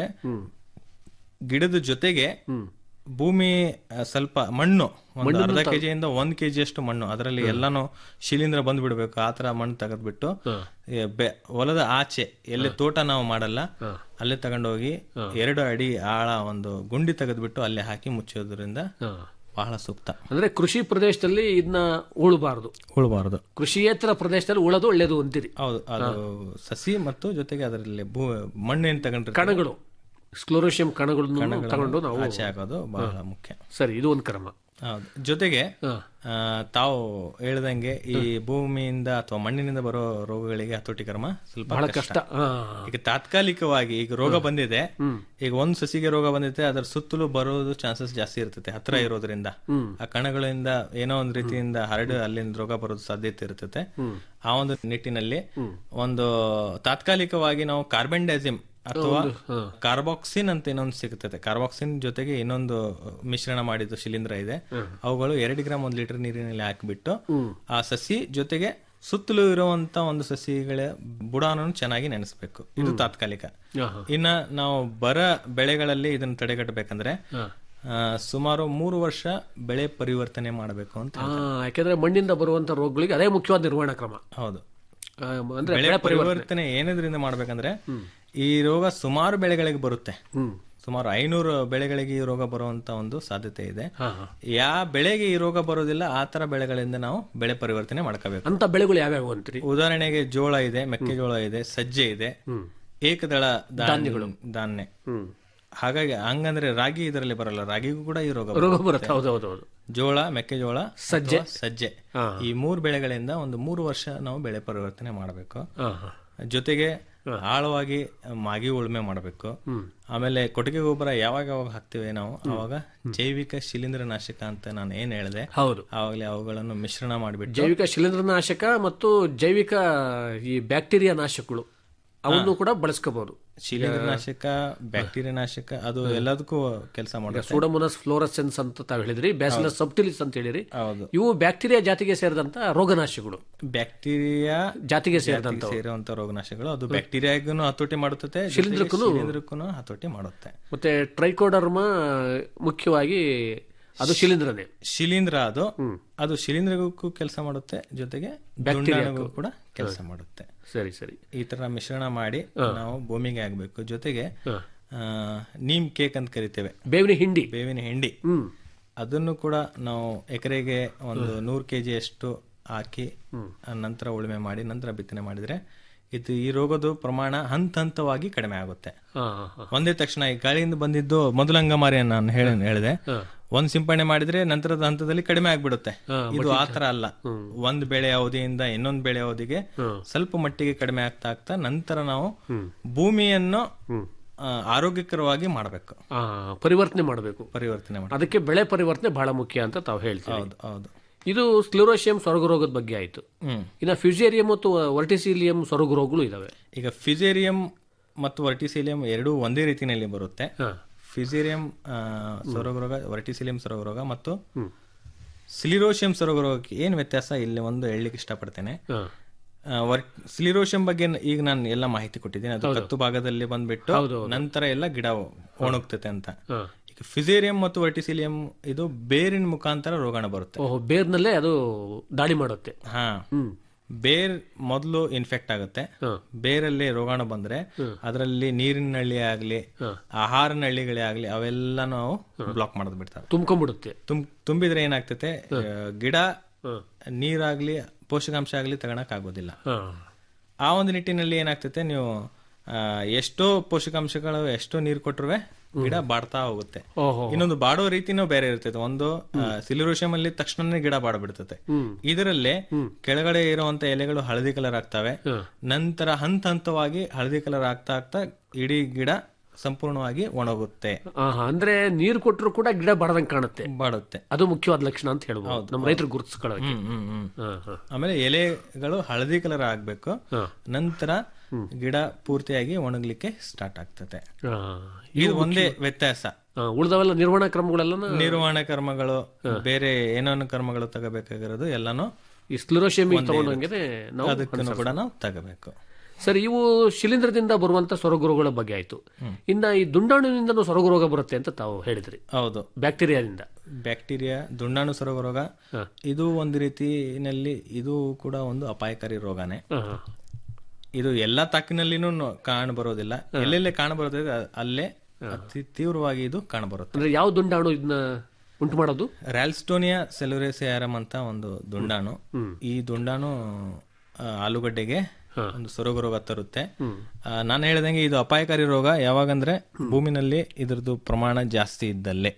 ಗಿಡದ ಜೊತೆಗೆ ಭೂಮಿ ಆ, ಸ್ವಲ್ಪ ಮಣ್ಣು ಒಂದು ಅರ್ಧ ಕೆಜಿಯಿಂದ ಒಂದ್ ಕೆಜಿ ಅಷ್ಟು ಮಣ್ಣು ಅದರಲ್ಲಿ ಎಲ್ಲಾನು ಶಿಲೀಂಧ್ರ ಬಂದ್ ಬಿಡ್ಬೇಕು ಆ ತರ ಮಣ್ಣು ತೆಗೆದ್ಬಿಟ್ಟು ಏ, ಬೆ- ಹೊಲದ ಆಚೆ ಎಲ್ಲಿ ತೋಟ ನಾವು ಮಾಡಲ್ಲ ಅಲ್ಲೇ ತಗೊಂಡೋಗಿ ಎರಡು ಅಡಿ ಆಳ ಒಂದು ಗುಂಡಿ ತೆಗೆದ್ಬಿಟ್ಟು ಅಲ್ಲೇ ಹಾಕಿ ಮುಚ್ಚೋದ್ರಿಂದ ಬಹಳ ಸೂಕ್ತ ಅಂದ್ರೆ ಕೃಷಿ ಪ್ರದೇಶದಲ್ಲಿ ಇದನ್ನ ಉಳಬಾರದು ಉಳಬಾರದು ಕೃಷಿಯೇತರ ಪ್ರದೇಶದಲ್ಲಿ ಉಳೋದು ಒಳ್ಳೇದು ಅಂತೀರಿ ಹೌದು ಅದು ಸಸಿ ಮತ್ತು ಜೊತೆಗೆ ಅದರಲ್ಲಿ ಭೂ ಮಣ್ಣೇನು ತಗೊಂಡ್ರೆ ಕಣಗಳು ಸ್ಕ್ಲೋರೋಶಿಯಂ ಕಣಗಳನ್ನು ಕಣಗಳನ್ನು ತಗೊಂಡು ನಾವು ಆಚೆ ಹಾಕೋದು ಬಹಳ ಮುಖ್ಯ ಸರಿ ಇದು ಒಂದು ಕ್ರಮ ಹೌದು ಜೊತೆಗೆ ಆ, ತಾವು ಹೇಳ್ದಂಗೆ ಈ ಭೂಮಿಯಿಂದ ಅಥವಾ ಮಣ್ಣಿನಿಂದ ಬರೋ ರೋಗಗಳಿಗೆ ಹತೋಟಿ ಕ್ರಮ ಸ್ವಲ್ಪ ಬಹಳ ಕಷ್ಟ ಕಷ್ಟ. ಆ. ಈಗ ತಾತ್ಕಾಲಿಕವಾಗಿ ಈಗ ರೋಗ ಬಂದಿದೆ ಈಗ ಒಂದ್ ಸಸಿಗೆ ರೋಗ ಬಂದಿದೆ ಅದರ ಸುತ್ತಲೂ ಬರೋದು ಚಾನ್ಸಸ್ ಜಾಸ್ತಿ ಇರ್ತದೆ ಹತ್ರ ಇರೋದ್ರಿಂದ ಆ ಕಣಗಳಿಂದ ಏನೋ ಒಂದ್ ರೀತಿಯಿಂದ ಹರಡು ಅಲ್ಲಿಂದ ರೋಗ ಬರೋದು ಸಾಧ್ಯತೆ ಇರ್ತದೆ ಆ ಒಂದು ನಿಟ್ಟಿನಲ್ಲಿ ಒಂದು ತಾತ್ಕಾಲಿಕವಾಗಿ ನಾವು ಕಾರ್ಬನ್ ಡೈಸಿಮ್ ಅಥವಾ ಕಾರ್ಬಾಕ್ಸಿನ್ ಅಂತ ಇನ್ನೊಂದು ಸಿಗುತ್ತದೆ ಕಾರ್ಬಾಕ್ಸಿನ್ ಜೊತೆಗೆ ಇನ್ನೊಂದು ಮಿಶ್ರಣ ಮಾಡಿದ್ದು ಶಿಲೀಂಧ್ರ ಇದೆ ಅವುಗಳು ಎರಡು ಗ್ರಾಮ್ ಒಂದು ಲೀಟರ್ ನೀರಿನಲ್ಲಿ ಹಾಕಿಬಿಟ್ಟು ಆ ಸಸಿ ಜೊತೆಗೆ ಸುತ್ತಲೂ ಇರುವಂತ ಒಂದು ಸಸಿಗಳ ಬುಡಾನನ್ನು ಚೆನ್ನಾಗಿ ನೆನೆಸ್ಬೇಕು ಇದು ತಾತ್ಕಾಲಿಕ ಇನ್ನ ನಾವು ಬರ ಬೆಳೆಗಳಲ್ಲಿ ಇದನ್ನು ತಡೆಗಟ್ಟಬೇಕಂದ್ರೆ ಆ, ಸುಮಾರು ಮೂರು ವರ್ಷ ಬೆಳೆ ಪರಿವರ್ತನೆ ಮಾಡಬೇಕು ಅಂತ ಆ, ಯಾಕೆಂದ್ರೆ ಮಣ್ಣಿಂದ ಬರುವಂತ ರೋಗಗಳಿಗೆ ಅದೇ ಮುಖ್ಯವಾದ ನಿರ್ವಹಣಾ ಕ್ರಮ ಹೌದು ಆ, ಅಂದ್ರೆ ಬೆಳೆ ಬೆಳೆ ಪರಿವರ್ತನೆ ಪರಿವರ್ತನೆ ಏನದ್ರಿಂದ ಮಾಡ್ಬೇಕಂದ್ರೆ ಈ ರೋಗ ಸುಮಾರು ಬೆಳೆಗಳಿಗೆ ಬರುತ್ತೆ ಸುಮಾರು ಐನೂರು ಬೆಳೆಗಳಿಗೆ ಈ ರೋಗ ಬರುವಂತ ಒಂದು ಸಾಧ್ಯತೆ ಇದೆ ಯಾವ ಬೆಳೆಗೆ ಈ ರೋಗ ಬರೋದಿಲ್ಲ ಆ ತರ ಬೆಳೆಗಳಿಂದ ನಾವು ಬೆಳೆ ಪರಿವರ್ತನೆ ಮಾಡ್ಕೋಬೇಕು ಅಂತ ಬೆಳೆಗಳು ಯಾವ್ಯಾವ ಅಂತೀರಿ ಉದಾಹರಣೆಗೆ ಜೋಳ ಇದೆ ಮೆಕ್ಕೆಜೋಳ ಇದೆ ಸಜ್ಜೆ ಇದೆ ಏಕದಳ ಧಾನ್ಯ- ಧಾನ್ಯಗಳು. ಧಾನ್ಯ ಹಾಗಾಗಿ ಹಂಗಂದ್ರೆ ರಾಗಿ ಇದರಲ್ಲಿ ಬರಲ್ಲ ರಾಗಿಗೂ ಕೂಡ ಈ ರೋಗ ರೋಗ ಬರುತ್ತೆ ಹೌದು ಹೌದು ಹೌದು ಜೋಳ ಮೆಕ್ಕೆಜೋಳ ಸಜ್ಜೆ. ಅಥವಾ ಸಜ್ಜೆ ಹಾ. ಈ ಮೂರು ಬೆಳೆಗಳಿಂದ ಒಂದು ಮೂರು ವರ್ಷ ನಾವು ಬೆಳೆ ಪರಿವರ್ತನೆ ಮಾಡಬೇಕು ಹಾ, ಹಾ. ಜೊತೆಗೆ ಆಳವಾಗಿ ಮಾಗಿ ಉಳುಮೆ ಮಾಡಬೇಕು ಆಮೇಲೆ ಕೊಟ್ಟಿಗೆ ಗೊಬ್ಬರ ಯಾವಾಗ ಯಾವಾಗ ಹಾಕ್ತಿವಿ ನಾವು ಅವಾಗ ಜೈವಿಕ ಶಿಲೀಂಧ್ರ ನಾಶಕ ಅಂತ ನಾನು ಏನ್ ಹೇಳಿದೆ ಹೌದು ಅವಾಗಲೇ ಅವುಗಳನ್ನು ಮಿಶ್ರಣ ಮಾಡಿಬಿಟ್ಟು ಜೈವಿಕ ಶಿಲೀಂಧ್ರನಾಶಕ ಮತ್ತು ಜೈವಿಕ ಈ ಬ್ಯಾಕ್ಟೀರಿಯಾ ನಾಶಕಗಳು ಅವನ್ನು ಕೂಡ ಬಳಸ್ಕೋಬಹುದು ಶಿಲೀಂಧ್ರ ನಾಶಕ ಬ್ಯಾಕ್ಟೀರಿಯಾ ನಾಶಕ ಅದು ಎಲ್ಲದಕ್ಕೂ ಕೆಲಸ ಮಾಡುತ್ತೆ ಸೂಡಮೋನಸ್ ಫ್ಲೋರಸೆನ್ಸ್ ಅಂತ ತಾವು ಹೇಳಿದ್ರಿ ಬ್ಯಾಸಿಲಸ್ ಸಬ್ಟಿಲಿಸ್ ಅಂತ ಹೇಳಿರಿ ಹೌದು ಇವು ಬ್ಯಾಕ್ಟೀರಿಯಾ ಜಾತಿಗೆ ಸೇರಿದಂತ ರೋಗನಾಶಕಗಳು ಬ್ಯಾಕ್ಟೀರಿಯಾ ಜಾತಿಗೆ ಸೇರಿದಂತ ಸೇರುವಂತ ರೋಗನಾಶಕಗಳು ಅದು ಬ್ಯಾಕ್ಟೀರಿಯಾಗೂ ಹತೋಟಿ ಮಾಡುತ್ತೆ ಜೊತೆಗೆ ಶಿಲೀಂಧ್ರಕ್ಕೂನು- ಶಿಲೀಂಧ್ರಕ್ಕೂನು ಹತೋಟಿ ಮಾಡುತ್ತೆ ಮತ್ತೆ ಟ್ರೈಕೋಡರ್ಮ ಮುಖ್ಯವಾಗಿ ಅದು ಶಿಲೀಂಧ್ರನೇ ಶಿಲೀಂಧ್ರ ಅದು ಅದು ಶಿಲೀಂಧ್ರಕ್ಕೂ ಕೆಲಸ ಮಾಡುತ್ತೆ ಜೊತೆಗೆ ದುಂಡಾಣಗೂ ಕೂಡ ಕೆಲಸ ಮಾಡುತ್ತೆ ಸರಿ ಸರಿ ಈ ತರ ಮಿಶ್ರಣ ಮಾಡಿ ನಾವು ಭೂಮಿಗೆ ಹಾಕ್ಬೇಕು ಜೊತೆಗೆ ಆ, ನೀಮ್ ಕೇಕ್ ಅಂತ ಕರಿತೇವೆ ಬೇವಿನ ಹಿಂಡಿ ಬೇವಿನ ಹಿಂಡಿ ಅದನ್ನು ಕೂಡ ನಾವು ಎಕರೆಗೆ ಒಂದು ನೂರು ಕೆಜಿ ಅಷ್ಟು ಹಾಕಿ ಆ ನಂತರ ಉಳುಮೆ ಮಾಡಿ ನಂತರ ಬಿತ್ತನೆ ಮಾಡಿದ್ರೆ ಇದು ಈ ರೋಗದ ಪ್ರಮಾಣ ಹಂತ ಹಂತವಾಗಿ ಕಡಿಮೆ ಆಗುತ್ತೆ ಹಾ, ಹಾ, ಹಾ. ಒಂದೇ ತಕ್ಷಣ ಈ ಗಾಳಿಯಿಂದ ಬಂದಿದ್ದು ಮೊದಲಂಗಮಾರಿ ನಾನು ಹೇಳ ಹೇಳಿದೆ ಒಂದ್ ಸಿಂಪಡಣೆ ಮಾಡಿದ್ರೆ ನಂತರದ ಹಂತದಲ್ಲಿ ಕಡಿಮೆ ಆಗ್ಬಿಡುತ್ತೆ ಇದು ಆತರ ಅಲ್ಲ ಒಂದ್ ಬೆಳೆ ಅವಧಿಯಿಂದ ಇನ್ನೊಂದ್ ಬೆಳೆ ಅವಧಿಗೆ ಸ್ವಲ್ಪ ಮಟ್ಟಿಗೆ ಕಡಿಮೆ ಆಗ್ತಾ ಆಗ್ತಾ ನಂತರ ನಾವು ಭೂಮಿಯನ್ನು ಆ, ಆರೋಗ್ಯಕರವಾಗಿ ಮಾಡಬೇಕು ಆ, ಪರಿವರ್ತನೆ ಮಾಡಬೇಕು ಪರಿವರ್ತನೆ ಮಾಡಿ ಅದಕ್ಕೆ ಬೆಳೆ ಪರಿವರ್ತನೆ ಬಹಳ ಮುಖ್ಯ ಅಂತ ತಾವು ಹೇಳ್ತೀವಿ ಹೌದು ಹೌದು ಇದು ಸ್ಕ್ಲೆರೋಶಿಯಂ ಸೊರಗು ರೋಗದ ಬಗ್ಗೆ ಆಯ್ತು ಹ್ಮ್. ಇನ್ನು ಫ್ಯೂಸೇರಿಯಂ ಮತ್ತು ವರ್ಟಿಸಿಲಿಯಂ ಸೊರಗು ರೋಗಗಳು ಇದಾವೆ ಈಗ ಫಿಸೇರಿಯಂ ಮತ್ತು ವರ್ಟಿಸಿಲಿಯಂ ಎರಡೂ ಒಂದೇ ರೀತಿಯಲ್ಲಿ ಬರುತ್ತೆ ಫಿಸೇರಿಯಂ ಸೊರಗ ರೋಗ ವರ್ಟಿಸಿಲಿಯಂ ಸೊರಗ ರೋಗ ಮತ್ತು ಸಿಲಿರೋಶಿಯಂ ಸೊರಗ ರೋಗಕ್ಕೆ ಏನು ವ್ಯತ್ಯಾಸ ಇಲ್ಲಿ ಒಂದು ಹೇಳಲಿಕ್ಕೆ ಇಷ್ಟಪಡ್ತೇನೆ ಆ, ವರ್- ಸಿಲಿರೋಶಿಯಂ ಬಗ್ಗೆ ನ- ಈಗ ನಾನು ಎಲ್ಲ ಮಾಹಿತಿ ಕೊಟ್ಟಿದ್ದೀನಿ ಅದು ಕತ್ತು ಭಾಗದಲ್ಲಿ ಬಂದ್ಬಿಟ್ಟು ನಂತರ ಎಲ್ಲ ಗಿಡ ಒಣಗ್ತತೆ ಅಂತ ಈಗ ಫಿಸೇರಿಯಂ ಮತ್ತು ವರ್ಟಿಸಿಲಿಯಂ ಇದು ಬೇರಿನ ಮುಖಾಂತರ ರೋಗಾಣ ಬರುತ್ತೆ ಓಹೋ ಬೇರ್ನಲ್ಲೇ ಅದು ದಾಳಿ ಮಾಡುತ್ತೆ ಹಾ ಬೇರ್ ಮೊದಲು ಇನ್ಫೆಕ್ಟ್ ಆಗುತ್ತೆ ಬೇರಲ್ಲಿ ರೋಗಾಣು ಬಂದ್ರೆ ಅದರಲ್ಲಿ ನೀರಿನ ನಳ್ಳಿ ಆಗ್ಲಿ ಆಹಾರ ನಳ್ಳಿಗಳೇ ಆಗ್ಲಿ ಅವೆಲ್ಲ ನಾವು ಬ್ಲಾಕ್ ಮಾಡೋದ್ ಬಿಡ್ತಾರೆ ತುಂಬ್ಕೊಂಡ್ಬಿಡುತ್ತೆ ತುಂ ತುಂಬಿದ್ರೆ ಏನಾಗ್ತತೆ ಆ, ಗಿಡ ನೀರಾಗ್ಲಿ ಪೋಷಕಾಂಶ ಆಗ್ಲಿ ತಗೊಳಕ್ ಆಗೋದಿಲ್ಲ ಆ ಒಂದು ನಿಟ್ಟಿನಲ್ಲಿ ಏನಾಗ್ತತೆ ನೀವು ಆ, ಎಷ್ಟೋ ಪೋಷಕಾಂಶಗಳು ಎಷ್ಟೋ ನೀರು ಕೊಟ್ಟರುವೆ ಗಿಡ ಬಾಡ್ತಾ ಹೋಗುತ್ತೆ ಓಹೋ. ಇನ್ನೊಂದು ಬಾಡೋ ರೀತಿನೂ ಬೇರೆ ಇರ್ತದೆ ಒಂದು ಸಿಲಿರೋಶಿಯಂ ಅಲ್ಲಿ ತಕ್ಷಣನೇ ಗಿಡ ಬಾಡ್ಬಿಡ್ತದೆ ಇದರಲ್ಲಿ ಕೆಳಗಡೆ ಇರುವಂತ ಎಲೆಗಳು ಹಳದಿ ಕಲರ್ ಆಗ್ತವೆ ನಂತರ ಹಂತ ಹಂತವಾಗಿ ಹಳದಿ ಕಲರ್ ಆಗ್ತಾ ಆಗ್ತಾ ಇಡೀ ಗಿಡ ಸಂಪೂರ್ಣವಾಗಿ ಒಣಗುತ್ತೆ ಆಹಾ, ಅಂದ್ರೆ ನೀರು ಕೊಟ್ಟರು ಕೂಡ ಗಿಡ ಬಾಡದಂಗೆ ಕಾಣುತ್ತೆ ಬಾಡುತ್ತೆ ಅದು ಮುಖ್ಯವಾದ ಲಕ್ಷಣ ಅಂತ ಹೇಳ್ಬೋದು ನಮ್ಮ ರೈತರು ಗುರುತಿಸ್ಕೊಳ್ಳೋಕೆ ಹ್ಮ್, ಹ್ಮ್, ಹ್ಮ್. ಆಮೇಲೆ ಎಲೆಗಳು ಹಳದಿ ಕಲರ್ ಆಗ್ಬೇಕು ನಂತರ ಗಿಡ ಪೂರ್ತಿಯಾಗಿ ಒಣಗ್ಲಿಕ್ಕೆ ಸ್ಟಾರ್ಟ್ ಆಗ್ತದೆ ಇದು ಒಂದೇ ವ್ಯತ್ಯಾಸ ಉಳಿದವೆಲ್ಲ ನಿರ್ವಹಣಾ ಕ್ರಮಗಳೆಲ್ಲ ನಿರ್ವಹಣಾ ಕರ್ಮಗಳು ಬೇರೆ ಏನೇನು ಕರ್ಮಗಳು ತಗೋಬೇಕಾಗಿರೋದು ಎಲ್ಲಾನು ಈ ಸ್ಕ್ಲೆರೋಶಿಯಂ ಒಂದೇ ತಗೊಂಡಂಗೆ ಇರುತ್ತೆ. ನಾವು ಅದಕ್ಕೂ ಅನುಸರಿಸ್ಬೇಕು. ಕೂಡ ನಾವು ತಗೋಬೇಕು ಸರಿ ಇವು ಶಿಲೀಂಧ್ರದಿಂದ ಬರುವಂತ ಸೊರಗು ರೋಗಗಳ ಬಗ್ಗೆ ಆಯ್ತು ಇನ್ನ ಈ ದುಂಡಾಣುವಿನಿಂದನೂ ಸೊರಗು ರೋಗ ಬರುತ್ತೆ ಅಂತ ತಾವು ಹೇಳಿದ್ರಿ ಹೌದು ಬ್ಯಾಕ್ಟೀರಿಯಾದಿಂದ ಬ್ಯಾಕ್ಟೀರಿಯಾ ದುಂಡಾಣು ಸೊರಗ ರೋಗ ಇದು ಒಂದು ರೀತಿನಲ್ಲಿ ಇದು ಕೂಡ ಒಂದು ಅಪಾಯಕಾರಿ ರೋಗನೇ ಇದು ಎಲ್ಲಾ ತಾಕಿನಲ್ಲಿನೂ ನೋ- ಕಾಣ ಬರೋದಿಲ್ಲ ಎಲ್ಲೆಲ್ಲೇ ಕಾಣ ಬರುತ್ತದೆ ಅ- ಅಲ್ಲೇ ಅತಿ ತೀವ್ರವಾಗಿ ಇದು ಕಾಣ ಬರುತ್ತೆ ಅಂದ್ರೆ ಯಾವ ದುಂಡಾಣು ಇದನ್ನ ಉಂಟು ಮಾಡೋದು ರ್ಯಾಲ್ಸ್ಟೋನಿಯಾ ಸೆಲ್ಯುರೇಸಿಯಾರಮ್ ಅಂತ ಒಂದು ದುಂಡಾಣು ಈ ದುಂಡಾಣು ಆ, ಆಲೂಗಡ್ಡೆಗೆ ಒಂದು ಸೊರಗು ರೋಗ ತರುತ್ತೆ ಆ, ನಾನು ಹೇಳ್ದಂಗೆ ಇದು ಅಪಾಯಕಾರಿ ರೋಗ ಯಾವಾಗಂದ್ರೆ ಭೂಮಿನಲ್ಲಿ ಇದ್ರದ್ದು ಪ್ರಮಾಣ ಜಾಸ್ತಿ ಇದ್ದಲ್ಲೇ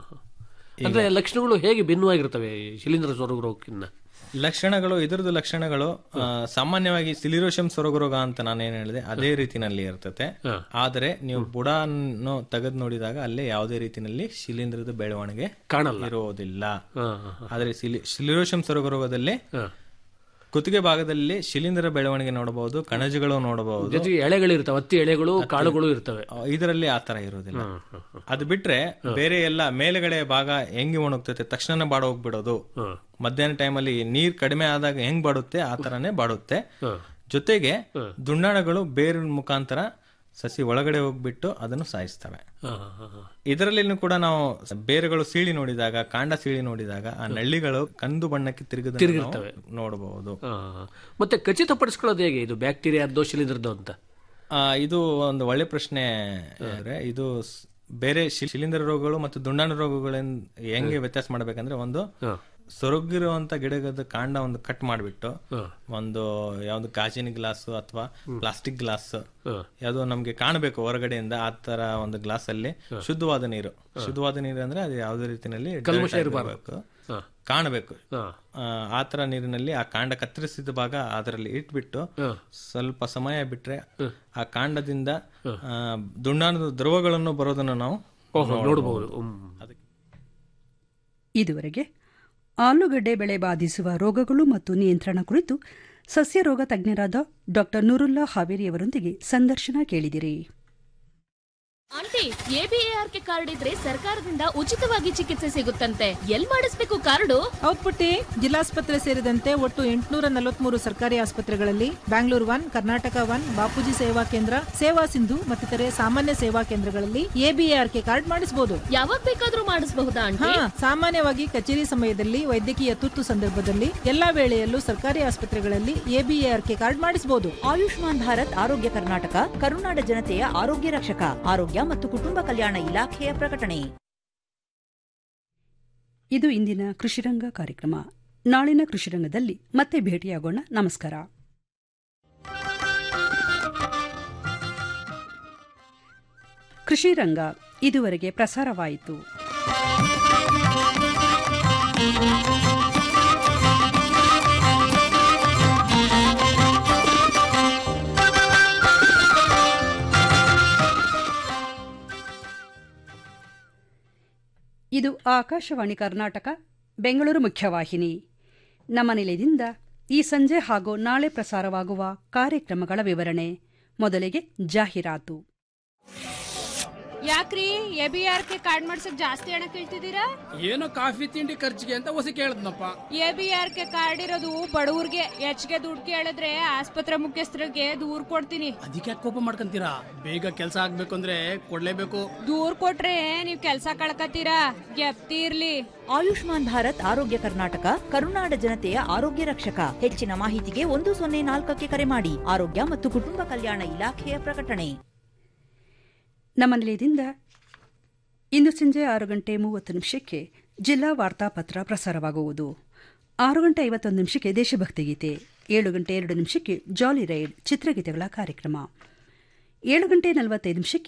ಅಂದ್ರೆ ಲಕ್ಷಣಗಳು ಹೇಗೆ ಭಿನ್ನವಾಗಿರ್ತವೆ ಈ ಶಿಲೀಂಧ್ರ ಸೊರಗು ರೋಗಕ್ಕಿಂತ ಲಕ್ಷಣಗಳು ಇದರದ್ದು ಲಕ್ಷಣಗಳು ಆ, ಸಾಮಾನ್ಯವಾಗಿ ಸಿಲಿರೋಶಿಯಂ ಸೊರಗು ರೋಗ ಅಂತ ನಾನು ಏನ್ ಹೇಳಿದೆ ಅದೇ ರೀತಿನಲ್ಲಿ ಇರ್ತತೆ ಆದರೆ ನೀವು ಬುಡಾನ್ನು ತೆಗೆದು ನೋಡಿದಾಗ ಅಲ್ಲೇ ಯಾವುದೇ ರೀತಿನಲ್ಲಿ ಶಿಲೀಂಧ್ರದ ಬೆಳವಣಿಗೆ ಕಾಣಲ್ಲ ಇರುವುದಿಲ್ಲ ಆದರೆ ಸಿಲಿ ಸಿಲಿರೋಶಿಯಂ ಸೊರಗು ರೋಗದಲ್ಲಿ ಕುತ್ತಿಗೆ ಭಾಗದಲ್ಲಿ ಶಿಲೀಂಧ್ರ ಬೆಳವಣಿಗೆ ನೋಡಬಹುದು ಕಣಜಗಳು ನೋಡಬಹುದು ಜೊತೆಗೆ ಎಳೆಗಳಿರ್ತವೆ ಹತ್ತಿ ಎಳೆಗಳು ಕಾಳುಗಳು ಇರ್ತವೆ ಇದರಲ್ಲಿ ಆತರ ಇರೋದಿಲ್ಲ ಅದು ಬಿಟ್ರೆ ಬೇರೆ ಎಲ್ಲ ಮೇಲ್ಗಡೆ ಭಾಗ ಹೆಂಗೆ ಒಣಗ್ತೈತೆ ತಕ್ಷಣ ಬಾಡ ಹೋಗ್ಬಿಡೋದು ಮಧ್ಯಾಹ್ನ ಟೈಮಲ್ಲಿ ನೀರ್ ಕಡಿಮೆ ಆದಾಗ ಹೆಂಗ್ ಬಾಡುತ್ತೆ ಆ ತರನೇ ಬಾಡುತ್ತೆ ಜೊತೆಗೆ ದುಂಡಾಣಗಳು ಬೇರಿನ ಮುಖಾಂತರ ಸಸಿ ಒಳಗಡೆ ಹೋಗ್ಬಿಟ್ಟು ಅದನ್ನು ಸಾಯಿಸ್ತವೆ ಇದರಲ್ಲಿ ಕೂಡ ನಾವು ಬೇರುಗಳು ಸೀಳಿ ನೋಡಿದಾಗ ಕಾಂಡ ಸೀಳಿ ನೋಡಿದಾಗ ಆ ನಳ್ಳಿಗಳು ಕಂದು ಬಣ್ಣಕ್ಕೆ ತಿರುಗದ ತಿರುಗಿರ್ತವೆ. ನೋಡಬಹುದು ಆ, ಮತ್ತೆ ಖಚಿತಪಡಿಸ್ಕೊಳ್ಳೋದು ಹೇಗೆ ಇದು ಬ್ಯಾಕ್ಟೀರಿಯಾದ್ದು ಶಿಲೀಂಧ್ರದ್ದು ಅಂತ ಆ, ಇದು ಒಂದು ಒಳ್ಳೆ ಪ್ರಶ್ನೆ ಅಂದ್ರೆ ಇದು ಸ್- ಬೇರೆ ಶಿ- ಶಿಲೀಂಧ್ರ ರೋಗಗಳು ಮತ್ತು ದುಂಡಾಣು ರೋಗಗಳಿಂದ ಹೆಂಗೆ ವ್ಯತ್ಯಾಸ ಮಾಡ್ಬೇಕಂದ್ರೆ ಒಂದು ಸೊರಗಿರುವಂತ ಗಿಡದ ಕಾಂಡ ಒಂದು ಕಟ್ ಮಾಡಿಬಿಟ್ಟು ಒಂದು ಯಾವ್ದು ಗಾಜಿನ ಗ್ಲಾಸ್ ಅಥವಾ ಪ್ಲಾಸ್ಟಿಕ್ ಗ್ಲಾಸ್ ಯಾವ್ದೋ ನಮ್ಗೆ ಕಾಣಬೇಕು ಹೊರಗಡೆಯಿಂದ ಆ ತರ ಒಂದು ಗ್ಲಾಸ್ ಅಲ್ಲಿ ಶುದ್ಧವಾದ ನೀರು ಶುದ್ಧವಾದ ನೀರು ಅಂದ್ರೆ ಅದು ಯಾವುದೇ ರೀತಿಯಲ್ಲಿ ಕಲ್ಮಶ direct ಇರಬಾರ್ದು. ಆಗಿರ್ಬೇಕು. ಕಾಣಬೇಕು ಆ, ಆ ತರ ನೀರಿನಲ್ಲಿ ಆ ಕಾಂಡ ಕತ್ತರಿಸಿದ ಭಾಗ ಅದರಲ್ಲಿ ಇಟ್ಬಿಟ್ಟು ಸ್ವಲ್ಪ ಸಮಯ ಬಿಟ್ರೆ ಆ ಕಾಂಡದಿಂದ ಆ, ದುಂಡಾಣದ ದ್ರವಗಳನ್ನು ಬರೋದನ್ನು ನಾವು ಓಹೋ, ನೋಡ್ಬೋದು. ಹ್ಮ್. ಇದುವರೆಗೆ ಆಲೂಗಡ್ಡೆ ಬೆಳೆ ಬಾಧಿಸುವ ರೋಗಗಳು ಮತ್ತು ನಿಯಂತ್ರಣ ಕುರಿತು ಸಸ್ಯ ರೋಗ ತಜ್ಞರಾದ ಡಾಕ್ಟರ್ ನೂರುಲ್ಲಾ ಹಾವೇರಿಯವರೊಂದಿಗೆ ಸಂದರ್ಶನ ಕೇಳಿದಿರಿ ಆಂಟಿ ಎಬಿಎಆರ್ಕೆ ಕಾರ್ಡ್ ಇದ್ರೆ ಸರ್ಕಾರದಿಂದ ಉಚಿತವಾಗಿ ಚಿಕಿತ್ಸೆ ಸಿಗುತ್ತಂತೆ ಎಲ್ ಮಾಡಿಸ್ಬೇಕು ಕಾರ್ಡು ಹೌದ್ ಪುಟ್ಟಿ ಜಿಲ್ಲಾಸ್ಪತ್ರೆ ಸೇರಿದಂತೆ ಒಟ್ಟು ಎಂಟುನೂರ ನಲವತ್ಮೂರು ಸರ್ಕಾರಿ ಆಸ್ಪತ್ರೆಗಳಲ್ಲಿ ಬ್ಯಾಂಗ್ಳೂರ್ ಒನ್ ಕರ್ನಾಟಕ ಒನ್ ಬಾಪೂಜಿ ಸೇವಾ ಕೇಂದ್ರ ಸೇವಾ ಸಿಂಧು ಮತ್ತಿತರೆ ಸಾಮಾನ್ಯ ಸೇವಾ ಕೇಂದ್ರಗಳಲ್ಲಿ ಎಬಿಎಆರ್ಕೆ ಕಾರ್ಡ್ ಮಾಡಿಸಬಹುದು ಯಾವಾಗ ಬೇಕಾದ್ರೂ ಮಾಡಿಸಬಹುದಾ ಹಾ ಆಂಟಿ ಸಾಮಾನ್ಯವಾಗಿ ಕಚೇರಿ ಸಮಯದಲ್ಲಿ ವೈದ್ಯಕೀಯ ತುರ್ತು ಸಂದರ್ಭದಲ್ಲಿ ಎಲ್ಲಾ ವೇಳೆಯಲ್ಲೂ ಸರ್ಕಾರಿ ಆಸ್ಪತ್ರೆಗಳಲ್ಲಿ ಎಬಿಎಆರ್ಕೆ ಕಾರ್ಡ್ ಮಾಡಿಸಬಹುದು ಆಯುಷ್ಮಾನ್ ಭಾರತ್ ಆರೋಗ್ಯ ಕರ್ನಾಟಕ ಕರುನಾಡ ಜನತೆಯ ಆರೋಗ್ಯ ರಕ್ಷಕ ಆರೋಗ್ಯ ಮತ್ತು ಕುಟುಂಬ ಕಲ್ಯಾಣ ಇಲಾಖೆಯ ಪ್ರಕಟಣೆ ಇದು ಇಂದಿನ ಕೃಷಿರಂಗ ಕಾರ್ಯಕ್ರಮ ನಾಳಿನ ಕೃಷಿರಂಗದಲ್ಲಿ ಮತ್ತೆ ಭೇಟಿಯಾಗೋಣ ನಮಸ್ಕಾರ ಕೃಷಿರಂಗ ಇದುವರೆಗೆ ಪ್ರಸಾರವಾಯಿತು ಇದು ಆಕಾಶವಾಣಿ ಕರ್ನಾಟಕ ಬೆಂಗಳೂರು ಮುಖ್ಯವಾಹಿನಿ ನಮ್ಮ ನಿಲಯದಿಂದ ಈ ಸಂಜೆ ಹಾಗೂ ನಾಳೆ ಪ್ರಸಾರವಾಗುವ ಕಾರ್ಯಕ್ರಮಗಳ ವಿವರಣೆ ಮೊದಲಿಗೆ ಜಾಹೀರಾತು ಯಾಕ್ರಿ A B R K card ಮಾಡ್ಸಕ್ ಜಾಸ್ತಿ ಹಣ ಕೇಳ್ತಿದ್ದೀರಾ ಏನೋ ಕಾಫಿ ತಿಂಡಿ ಖರ್ಚಿಗೆ ಅಂತ ಹೊಸ ಕೇಳದ್ನಪ್ಪ A B R K card ಇರೋದು ಬಡವ್ರಿಗೆ ಹೆಚ್ಚಿಗೆ ದುಡ್ಡು ಕೇಳಿದ್ರೆ ಆಸ್ಪತ್ರೆ ಮುಖ್ಯಸ್ಥರಿಗೆ ದೂರ್ ಕೊಡ್ತೀನಿ ಅದಕ್ಕೆ ಕೋಪ ಮಾಡ್ಕೊಂತೀರಾ ಬೇಗ ಕೆಲಸ ಆಗ್ಬೇಕು ಅಂದ್ರೆ ಕೊಡ್ಲೇಬೇಕು ದೂರ್ ಕೊಟ್ರೆ ನೀವ್ ಕೆಲ್ಸ ಕಳ್ಕತ್ತೀರಾ ಗೆಪ್ತಿ ಇರ್ಲಿ ಆಯುಷ್ಮಾನ್ ಭಾರತ್ ಆರೋಗ್ಯ ಕರ್ನಾಟಕ ಕರುನಾಡ ಜನತೆಯ ಆರೋಗ್ಯ ರಕ್ಷಕ ಹೆಚ್ಚಿನ ಮಾಹಿತಿಗೆ ಒಂದು ಸೊನ್ನೆ ನಾಲ್ಕಕ್ಕೆ ಕರೆ ಮಾಡಿ ಆರೋಗ್ಯ ಮತ್ತು ಕುಟುಂಬ ಕಲ್ಯಾಣ ಇಲಾಖೆಯ ಪ್ರಕಟಣೆ ನಮ್ಮ ನಿಲಯದಿಂದ ಇಂದು ಸಂಜೆ ಆರು ಗಂಟೆ ಮೂವತ್ತು ನಿಮಿಷಕ್ಕೆ ಜಿಲ್ಲಾ ವಾರ್ತಾಪತ್ರ ಪ್ರಸಾರವಾಗುವುದು ಆರು ಗಂಟೆ ಐವತ್ತೊಂದು ನಿಮಿಷಕ್ಕೆ ದೇಶಭಕ್ತಿ ಗೀತೆ ಏಳು ಗಂಟೆ ಎರಡು ನಿಮಿಷಕ್ಕೆ ಜಾಲಿ ರೈಡ್ ಚಿತ್ರಗೀತೆಗಳ ಕಾರ್ಯಕ್ರಮ ಏಳು ಗಂಟೆ ನಲವತ್ತೈದು ನಿಮಿಷಕ್ಕೆ